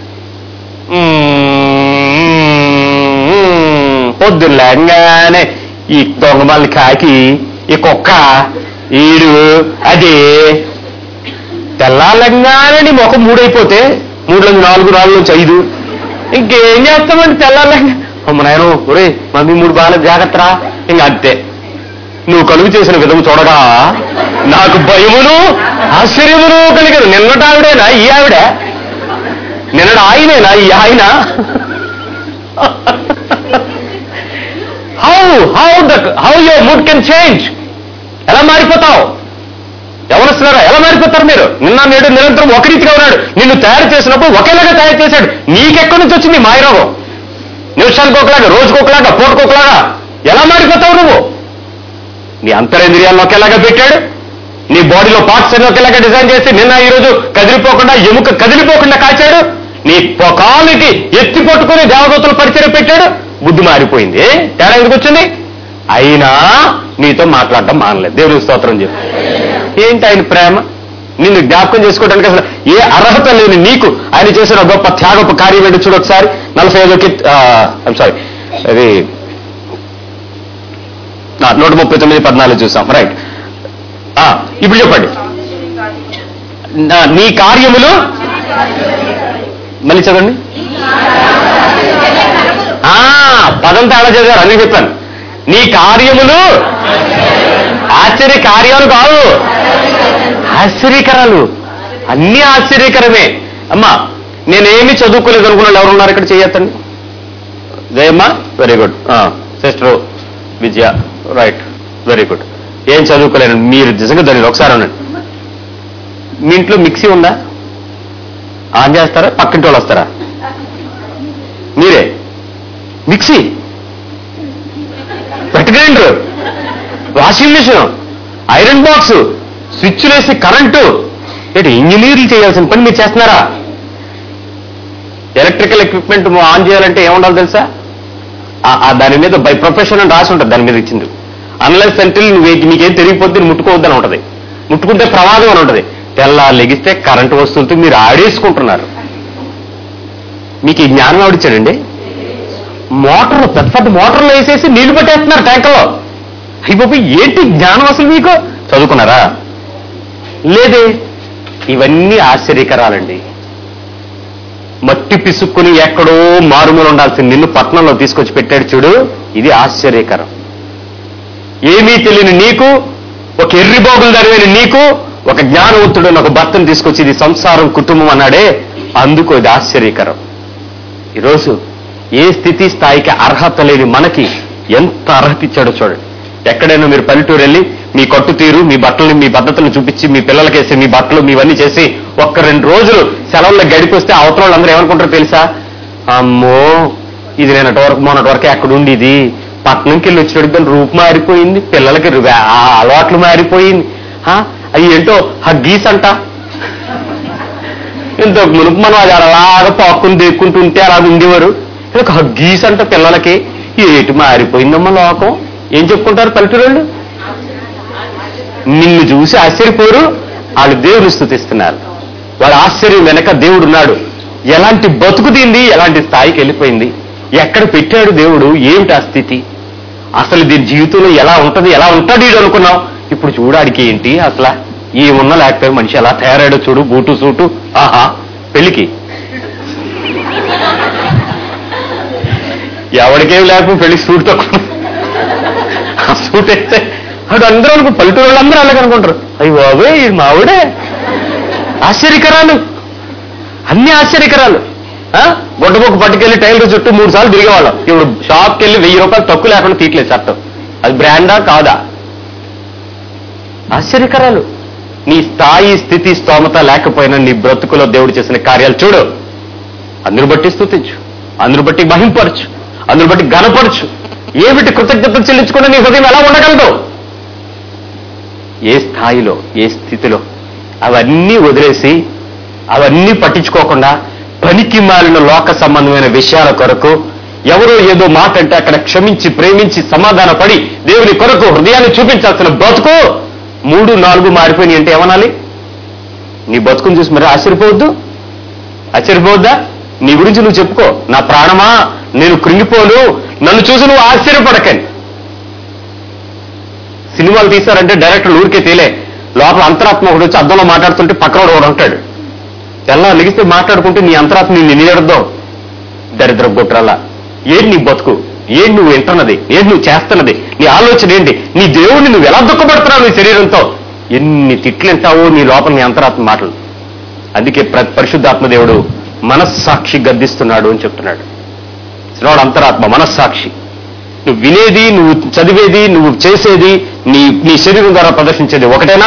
పొద్దున్న లేగానే ఈ దొంగమల్లి కాకి ఈ కుక్క ఈడు అది తెల్లాలంగానే నీ ముఖం మూడైపోతే మూడు నుంచి నాలుగు నాలుగు నుంచి ఐదు ఇంకేం చేస్తామండి తెల్లాలంగా అమ్మ నాయన ఒరే మమ్మీ మూడు బాగా జాగ్రత్తరా ఇంక అంతే నువ్వు కలుగు చేసిన విధము చూడగా నాకు భయమును ఆశ్చర్యమును కలిగదు నిన్నటి ఆవిడేనా ఈ ఆవిడ నిన్నటి ఆయనేనా ఈ ఆయన how how the how your mood can change ఎలా మారిపోతావు ఎవరొస్తున్నారా ఎలా మారిపోతారు మీరు నిన్న నేడు నిరంతరం ఒక రీతిగా ఉన్నాడు నిన్ను తయారు చేసినప్పుడు ఒకేలాగా తయారు చేశాడు నీకెక్కడి నుంచి వచ్చింది మాయరోగం నిమిషానికి ఒకలాగా రోజుకు ఒకలాగా పూటకు ఒకలాగా ఎలా మారిపోతావు నువ్వు నీ అంతరేంద్రియాలను ఒకేలాగా పెట్టాడు నీ బాడీలో పార్ట్స్ అన్ని ఒకేలాగా డిజైన్ చేసి నిన్న ఈ రోజు కదిలిపోకుండా ఎముక కదిలిపోకుండా కాచాడు నీ పొ- కాలుకి ఎత్తి పట్టుకుని దేవదూతలు పరిచయం పెట్టాడు బుద్ధి మారిపోయింది తేడా ఎందుకు వచ్చింది అయినా నీతో మాట్లాడటం మానలేదు దేవుని స్తోత్రం చెప్పు ఏంటి ఆయన ప్రేమ నిన్ను జ్ఞాపకం చేసుకోవడానికి అసలు ఏ అర్హత లేని నీకు ఆయన చేసిన గొప్ప త్యాగపు కార్యం ఏంటో చూడు ఒకసారి నలభై ఐదో కిత్ ఐమ్ సారీ అది ఆ, నూట ముప్పై తొమ్మిది పద్నాలుగు చూసాం రైట్ ఇప్పుడు చెప్పండి నా- నీ కార్యములు మళ్ళీ చదవండి ఆ, పదం తేడా చదివారు అన్నీ చెప్పాను నీ కార్యములు ఆశ్చర్య కార్యాలు కావు ఆశ్చర్యకరాలు అన్ని ఆశ్చర్యకరమే అమ్మా నేనేమి చదువుకోలేదు అనుకున్నాను ఎవరు ఉన్నారు ఇక్కడ చేయొద్దండి Jayamma very good sister Vijaya right very good ఏం చదువుకోలేను మీరు నిజంగా దాన్ని ఒకసారి అనండి మీ ఇంట్లో మిక్సీ ఉందా ఆన్ చేస్తారా పక్కింటి వాళ్ళు వస్తారా మీరే mixie wet grinder washing machine iron box స్విచ్లు వేసి కరెంటు ఏంటి ఇంజనీర్లు చేయాల్సిన పని మీరు చేస్తున్నారా ఎలక్ట్రికల్ ఎక్విప్మెంట్ ఆన్ చేయాలంటే ఏముండాలి తెలుసా ఆ- ఆ దాని మీద బై ప్రొఫెషన్ అని రాసి ఉంటుంది దాని మీద ఇచ్చింది అన్లెస్ అంటే నువ్వు నీకేం తెలియకపోతే నువ్వు ముట్టుకోవద్దని ఉంటది ముట్టుకుంటే ప్రమాదం అని ఉంటది తెల్ల లెగిస్తే కరెంటు వస్తువులతో మీరు ఆడేసుకుంటున్నారు మీకు ఈ జ్ఞానం ఆవిడిచ్చాడండి మోటార్లు పెద్ద పెద్ద మోటార్లు వేసేసి నీళ్లు పెట్టేస్తున్నారు ట్యాంకులో అయిపోయి ఏంటి జ్ఞానం అసలు మీకు చదువుకున్నారా లేదే ఇవన్నీ ఆశ్చర్యకరాలండి మట్టి పిసుక్కుని ఎక్కడో మారుమూల ఉండాల్సింది నిన్ను పట్నంలో తీసుకొచ్చి పెట్టాడు చూడు ఇది ఆశ్చర్యకరం ఏమీ తెలియని నీకు ఒక ఎర్రిబాబులు దరివైన నీకు ఒక జ్ఞానవంతుడైన ఒక భర్తను తీసుకొచ్చి ఇది సంసారం కుటుంబం అన్నాడే అందుకు ఇది ఆశ్చర్యకరం ఈరోజు ఏ స్థితి స్థాయికి అర్హత లేని మనకి ఎంత అర్హత ఇచ్చాడో చూడండి ఎక్కడైనా మీరు పల్లెటూరు వెళ్ళి మీ కట్టు తీరు మీ బట్టలు మీ పద్ధతులు చూపించి మీ పిల్లలకేసి మీ బట్టలు మీవన్నీ చేసి ఒక్క రెండు రోజులు సెలవుల్లో గడిపొస్తే అవతల వాళ్ళందరూ ఏమనుకుంటారో తెలుసా అమ్మో ఇది నేను వరకు మొన్నటి వరకే అక్కడ ఉండేది పట్నంకి వెళ్ళి వచ్చినట్టు దాని రూపు మారిపోయింది పిల్లలకి రు- ఆ అలవాట్లు మారిపోయింది ఆ, అవి ఏంటో హగ్గీస్ అంట ఇంత మునుపు మనం అది అలాగా పాక్కుని దేక్కుంటూ ఉంటే అలా ఉండేవారు ఒక హగ్గీస్ అంట పిల్లలకి ఏటి మారిపోయిందమ్మా లోకం ఏం చెప్పుకుంటారు పల్లెటూరు నిన్ను చూసి ఆశ్చర్యపోరు వాళ్ళు దేవుని స్థుతిస్తున్నారు వాళ్ళ ఆశ్చర్యం వెనక దేవుడు ఉన్నాడు ఎలాంటి బతుకు దీంది ఎలాంటి స్థాయికి వెళ్ళిపోయింది ఎక్కడ పెట్టాడు దేవుడు ఏమిటి ఆ స్థితి అసలు దీని జీవితంలో ఎలా ఉంటది ఎలా ఉంటాడు వీడు అనుకున్నాం ఇప్పుడు చూడాడికి ఏంటి అసలు ఏమున్నా లేకపోతే మనిషి ఎలా తయారాడో చూడు బూటు సూటు ఆహా పెళ్లికి ఎవరికేం లేకపోతే పెళ్లి సూట్ తక్కువ ఆ సూట్ వేస్తే అటు అందరూ అనుకో పల్లెటూరు వాళ్ళందరూ అలాగే అనుకుంటారు అయ్యి బాబోయ్ ఇది మావిడే ఆశ్చర్యకరాలు అన్ని ఆశ్చర్యకరాలు ఆ? గొడ్డబొక్క పట్టుకెళ్ళి టైలర్ చుట్టూ మూడు సార్లు తిరిగేవాళ్ళం ఇప్పుడు షాప్కి వెళ్ళి వెయ్యి రూపాయలు తక్కువ లేకుండా తీయట్లేదు షర్ట్ అది బ్రాండా కాదా ఆశ్చర్యకరాలు నీ స్థాయి స్థితి స్తోమత లేకపోయినా నీ బ్రతుకులో దేవుడు చేసిన కార్యాలు చూడు అందును బట్టి స్థుతించు అందును బట్టి మహింపరచు అందును బట్టి గనపరచు ఏమిటి కృతజ్ఞతలు చెల్లించుకుని నీ హృదయం ఎలా ఉండగలదు ఏ స్థాయిలో ఏ స్థితిలో అవన్నీ వదిలేసి అవన్నీ పట్టించుకోకుండా పనికి మాలిన లోక సంబంధమైన విషయాల కొరకు ఎవరో ఏదో మాట అంటే అక్కడ క్షమించి ప్రేమించి సమాధాన పడి దేవుని కొరకు హృదయాన్ని చూపించాల్సిన బ్రతుకు మూడు నాలుగు మారిపోయినాయి అంటే ఏమనాలి నీ బతుకుని చూసి మరి ఆశ్చర్యపోవద్దు ఆశ్చర్యపోవద్దా నీ గురించి నువ్వు చెప్పుకో నా ప్రాణమా నేను కృంగిపోను నన్ను చూసి నువ్వు ఆశ్చర్యపడకని సినిమాలు తీశారంటే డైరెక్టర్ ఊరికే తేలే లోపల అంతరాత్మ ఒకటి వచ్చి అద్దంలో మాట్లాడుతుంటే పక్కన ఒకడు ఉంటాడు తెల్లా లెగిస్తే మాట్లాడుకుంటే నీ అంతరాత్మ నిన్ను నిలబడదావు దరిద్ర గుట్రల్లా ఏంటి నీ బతుకు ఏంటి నువ్వు వింటున్నది ఏంటి నువ్వు చేస్తున్నది నీ ఆలోచన ఏంటి నీ దేవుడిని నువ్వు ఎలా దుఃఖపడుతున్నావు నీ శరీరంతో ఎన్ని తిట్లు వింటావో నీ లోపల నీ అంతరాత్మ మాటలు అందుకే ప్ర- పరిశుద్ధాత్మ దేవుడు మనస్సాక్షి గద్దిస్తున్నాడు అని చెప్తున్నాడు శ్రవణ అంతరాత్మ మనస్సాక్షి నువ్వు వినేది నువ్వు చదివేది నువ్వు చేసేది నీ నీ శరీరం ద్వారా ప్రదర్శించేది ఒకటేనా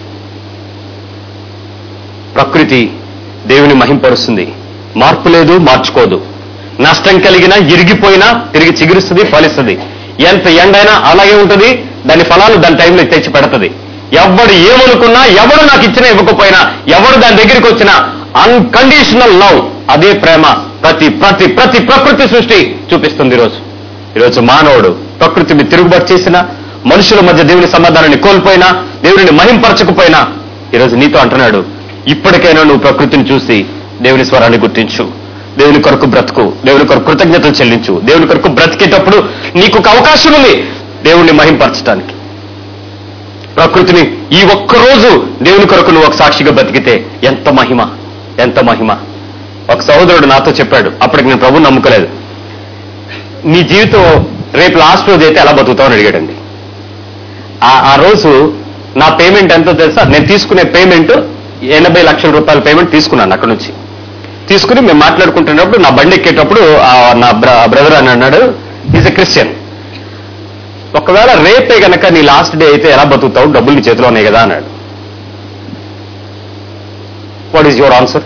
ప్రకృతి దేవుని మహింపరుస్తుంది మార్పు లేదు మార్చుకోదు నష్టం కలిగినా ఇరిగిపోయినా తిరిగి చిగురుస్తుంది ఫలిస్తుంది ఎంత ఎండైనా అలాగే ఉంటుంది దాని ఫలాలు దాని టైంలో తెచ్చి పెడుతుంది ఎవడు ఏమనుకున్నా ఎవడు నాకు ఇచ్చినా ఇవ్వకపోయినా ఎవడు దాని దగ్గరికి వచ్చినా అన్కండిషనల్ లవ్ అదే ప్రేమ ప్రతి ప్రతి ప్రతి ప్రకృతి సృష్టి చూపిస్తుంది ఈరోజు ఈరోజు మానవుడు ప్రకృతిని తిరుగుబాటు చేసినా మనుషుల మధ్య దేవుని సమాధానాన్ని కోల్పోయినా దేవుని మహింపరచకపోయినా ఈరోజు నీతో అంటున్నాడు ఇప్పటికైనా నువ్వు ప్రకృతిని చూసి దేవుని స్వరాన్ని గుర్తించు దేవుని కొరకు బ్రతుకు దేవుని కొరకు కృతజ్ఞతలు చెల్లించు దేవుని కొరకు బ్రతికేటప్పుడు నీకు ఒక అవకాశం ఉంది దేవుణ్ణి మహింపరచడానికి ప్రకృతిని ఈ ఒక్క రోజు దేవుని కొరకు నువ్వు ఒక సాక్షిగా బతికితే ఎంత మహిమ ఎంత మహిమ ఒక సహోదరుడు నాతో చెప్పాడు అప్పటికి నేను ప్రభు నమ్ముకోలేదు నీ జీవితం రేపు లాస్ట్ రోజు అయితే ఎలా బతుకుతావని అడిగాడండి ఆ- ఆ రోజు నా పేమెంట్ ఎంతో తెలుసా నేను తీసుకునే పేమెంట్ ఎనభై లక్షల రూపాయల పేమెంట్ తీసుకున్నాను అక్కడ నుంచి తీసుకుని మేము మాట్లాడుకుంటున్నప్పుడు నా బండి ఎక్కేటప్పుడు ఆ నా బ్రదర్ అని అన్నాడు ఈజ్ ఎ క్రిస్టియన్ ఒకవేళ రేపే గనక నీ లాస్ట్ డే అయితే ఎలా బతుకుతావు డబ్బులు నీ చేతిలో ఉన్నాయి కదా అన్నాడు వాట్ ఈజ్ యువర్ ఆన్సర్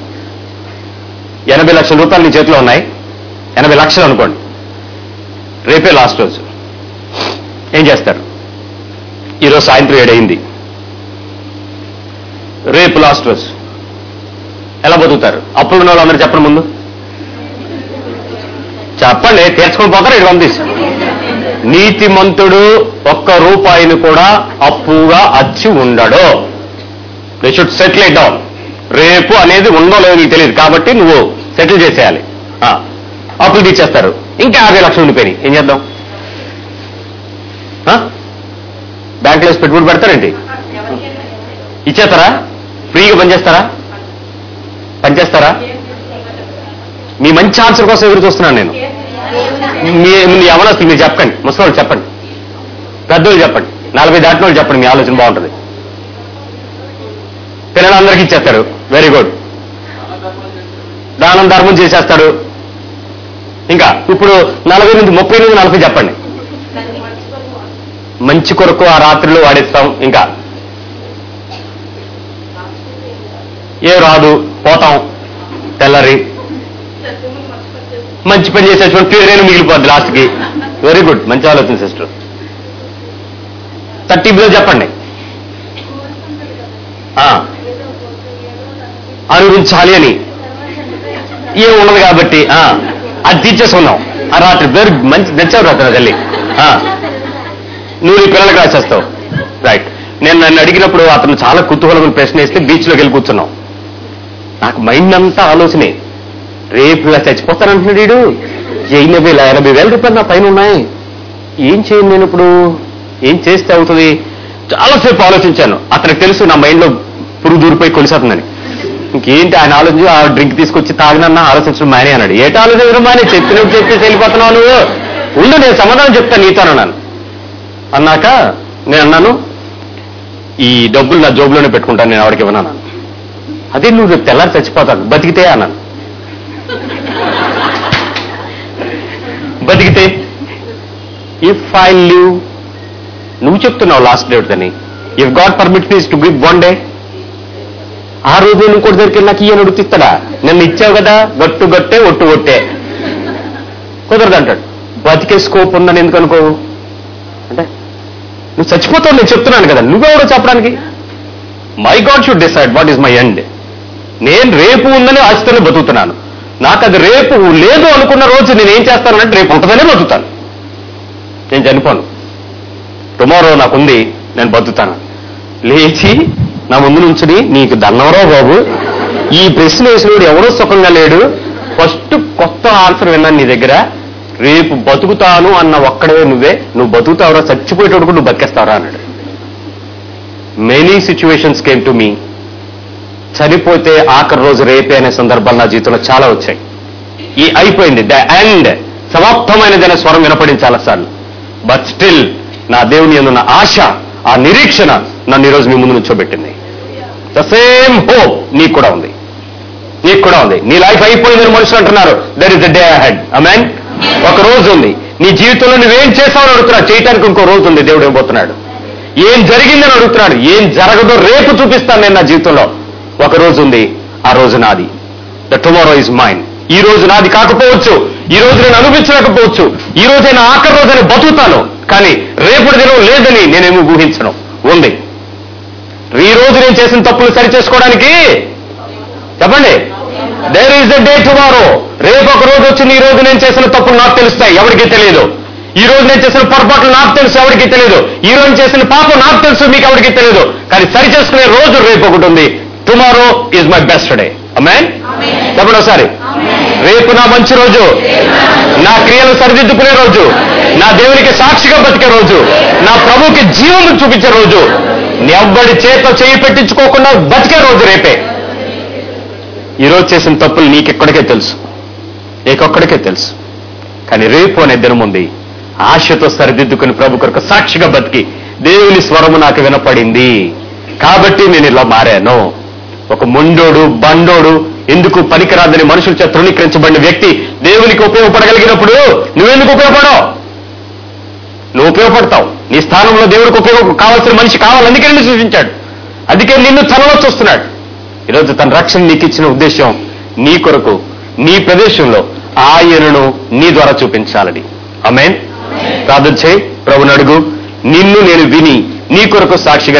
ఎనభై లక్షల రూపాయలు నీ చేతిలో ఉన్నాయి ఎనభై లక్షలు అనుకోండి రేపే లాస్ట్ రోజు ఏం చేస్తారు ఈరోజు సాయంత్రం ఏడైంది రేపు లాస్ట్ రోజు ఎలా బతుకుతారు అప్పుడు ఉన్న వాళ్ళందరూ చెప్పండి ముందు చెప్పండి తీర్చుకొని పోతారు ఇటు పంపిస్తారు నీతిమంతుడు ఒక్క రూపాయిని కూడా అప్పుగా అచ్చి ఉండడు they should settle it down రేపు అనేది ఉందో లేదో నీకు తెలియదు కాబట్టి నువ్వు సెటిల్ చేసేయాలి ఆ, అప్పులు తీసేస్తారు ఇంకా యాభై లక్షలు ఉండిపోయినాయి ఏం చేద్దాం ఆ? బ్యాంకులో వేసి పెట్టుబడి పెడతారేంటి ఇచ్చేస్తారా ఫ్రీగా పనిచేస్తారా పనిచేస్తారా మీ మంచి ఆన్సర్ కోసం ఎదురు చూస్తున్నాను నేను మీ మీ యవనస్తులు మీరు చెప్పండి ముసలి చెప్పండి పెద్దోళ్ళు చెప్పండి నలభై దాటిన వాళ్ళు చెప్పండి మీ ఆలోచన బాగుంటుంది పిల్లలందరికీ ఇచ్చేస్తాడు వెరీ గుడ్ దానం ధర్మం చేసేస్తాడు ఇంకా ఇప్పుడు నలభై నుంచి ముప్పై నుంచి నలభై చెప్పండి మంచి కొరకు ఆ రాత్రిలో వాడిస్తాం ఇంకా ఏ రాదు పోతాం తెల్లరి మంచి పని చేసేటువంటి పేరైనా మిగిలిపోద్ది లాస్ట్కి వెరీ గుడ్ మంచి ఆలోచన సిస్టర్ థర్టీ బిలో చెప్పండి ఆ, అనుభవించాలి అని ఏం ఉండదు కాబట్టి ఆ, అది తీర్చేసుకున్నాం ఆ రాత్రి పేరు మంచి నచ్చావు రాత్రి తల్లి ఆ, నువ్వు నీ పిల్లలకు రాసేస్తావు రైట్ నేను నన్ను అడిగినప్పుడు అతను చాలా కుతూహలమైన ప్రశ్న వేస్తే బీచ్లోకి వెళ్ళి కూర్చున్నాం నాకు మైండ్ అంతా ఆలోచనే రేపు ఇలా చచ్చిపోతానంటున్నాడు వీడు ఎనభై వేల ఎనభై వేల రూపాయలు నా పైన ఉన్నాయి ఏం చేయను నేను ఇప్పుడు ఏం చేస్తే అవుతుంది చాలాసేపు ఆలోచించాను అతనికి తెలుసు నా మైండ్లో పురుగు దూరిపోయి కొలిసేస్తుందని ఇంకేంటి ఆయన ఆలోచించి ఆ డ్రింక్ తీసుకొచ్చి తాగినన్నా ఆలోచించడం మానే అన్నాడు ఏట ఆలోచించడం మానే చెప్పినట్టు చెప్పేసి వెళ్ళిపోతున్నావు నువ్వు ఉండు నేను సమాధానం చెప్తాను నీతో అన్నాను అన్నాక నేను అన్నాను ఈ డబ్బులు నా జోబులోనే పెట్టుకుంటాను నేను ఆవిడకి ఇవ్వను అన్నాను అదే నువ్వు రేపు తెల్లారి చచ్చిపోతాను బతికితే అన్నాను బతికితే ఇఫ్ ఐ లివ్ నువ్వు చెప్తున్నావు లాస్ట్ డేట్ అని if God permit me to give one day ఆ రోజు ఇంకోటి దగ్గరికి నాకు ఈయన ఉడికిస్తాడా నన్ను ఇచ్చావు కదా గట్టు గట్టే ఒట్టు ఒట్టే కుదరదు అంటాడు బతికే స్కోప్ ఉందని ఎందుకు అనుకోవు అంటే నువ్వు చచ్చిపోతావు నేను చెప్తున్నాను కదా నువ్వెవడో చెప్పడానికి my God should decide what is my end నేను రేపు ఉందని ఆశతోనే బతుకుతున్నాను నాకు అది రేపు లేదు అనుకున్న రోజు నేను ఏం చేస్తానంటే రేపు ఉంటుందనే బతుకుతాను నేను చనిపోను టుమారో నాకుంది నేను బతుకుతాను లేచి నా ముందు నుంచుని నీకు దన్నవరో బాబు ఈ ప్రశ్న వేసినోడు ఎవరో సుఖంగా లేడు ఫస్ట్ కొత్త ఆన్సర్ విన్నాను నీ దగ్గర రేపు బతుకుతాను అన్న ఒక్కడే నువ్వే నువ్వు బతుకుతావురా చచ్చిపోయేటోడు కూడా నువ్వు బతికేస్తావురా అన్నాడు many situations came to me చనిపోతే ఆఖరి రోజు రేపే అనే సందర్భాలు నా జీవితంలో చాలా వచ్చాయి ఈ అయిపోయింది ద ఎండ్ సమాప్తమైనది అనే స్వరం వినపడింది చాలాసార్లు బట్ స్టిల్ నా దేవుని అందున్న ఆశ ఆ నిరీక్షణ నన్ను ఈరోజు మీ ముందు నుంచోబెట్టింది ద సేమ్ హోప్ నీకు కూడా ఉంది నీకు కూడా ఉంది నీ లైఫ్ అయిపోయిందని మనుషులు అంటున్నారు there is the day head amen ఒక రోజు ఉంది నీ జీవితంలో నువ్వేం చేసావని అడుగుతున్నాడు చేయటానికి ఇంకో రోజు ఉంది దేవుడు ఇవ్వబోతున్నాడు ఏం జరిగిందని అడుగుతున్నాడు ఏం జరగదో రేపు చూపిస్తాను నేను నా జీవితంలో ఒక రోజు ఉంది ఆ రోజు నాది ద టుమారో ఇస్ మైండ్ ఈ రోజు నాది కాకపోవచ్చు ఈ రోజు నేను అనుభవించలేకపోవచ్చు ఈ రోజు నేను ఆఖరి రోజు నేను బతుకుతాను కానీ రేపటి దినం లేదని నేనేమి ఊహించను ఉంది ఈ రోజు నేను చేసిన తప్పులు సరి చేసుకోవడానికి చెప్పండి there is the day tomorrow రేపు ఒక రోజు వచ్చింది ఈ రోజు నేను చేసిన తప్పులు నాకు తెలుస్తాయి ఎవరికి తెలియదు ఈ రోజు నేను చేసిన పొరపాట్లు నాకు తెలుసు ఎవరికి తెలియదు ఈ రోజు చేసిన పాపం నాకు తెలుసు మీకు ఎవరికి తెలియదు కానీ సరి చేసుకునే రోజు రేపు ఒకటి ఉంది tomorrow is my best day అమ్మాయి చెప్పండి ఒకసారి రేపు నా మంచి రోజు నా క్రియలు సరిదిద్దుకునే రోజు నా దేవునికి సాక్షిగా బతికే రోజు నా ప్రభుకి జీవం చూపించే రోజు ఎవ్వడి చేత చేయి పెట్టించుకోకుండా బతికే రోజు రేపే ఈ రోజు చేసిన తప్పులు నీకెక్కడికే తెలుసు నీకొక్కడికే తెలుసు కానీ రేపు అనే దినం ఉంది ఆశతో సరిదిద్దుకుని ప్రభు కొరకు సాక్షిగా బతికి దేవుని స్వరము నాకు వినపడింది కాబట్టి నేను ఇలా మారాను ఒక మొండోడు బండోడు ఎందుకు పనికిరాదని మనుషుల చేత తృణీకరించబడిన వ్యక్తి దేవునికి ఉపయోగపడగలిగినప్పుడు నువ్వెందుకు ఉపయోగపడవు నువ్వు ఉపయోగపడతావు నీ స్థానంలో దేవుడికి ఉపయోగం కావాల్సిన మనిషి కావాలి అందుకే నిన్ను సూచించాడు అందుకే నిన్ను తనలో చూస్తున్నాడు ఈరోజు తన రక్షణ నీకు ఇచ్చిన ఉద్దేశం నీ కొరకు నీ ప్రదేశంలో ఆయనను నీ ద్వారా చూపించాలని ఆమెన్ ప్రార్థన చేయి ప్రభుని అడుగు నిన్ను నేను విని నీ కొరకు సాక్షిగా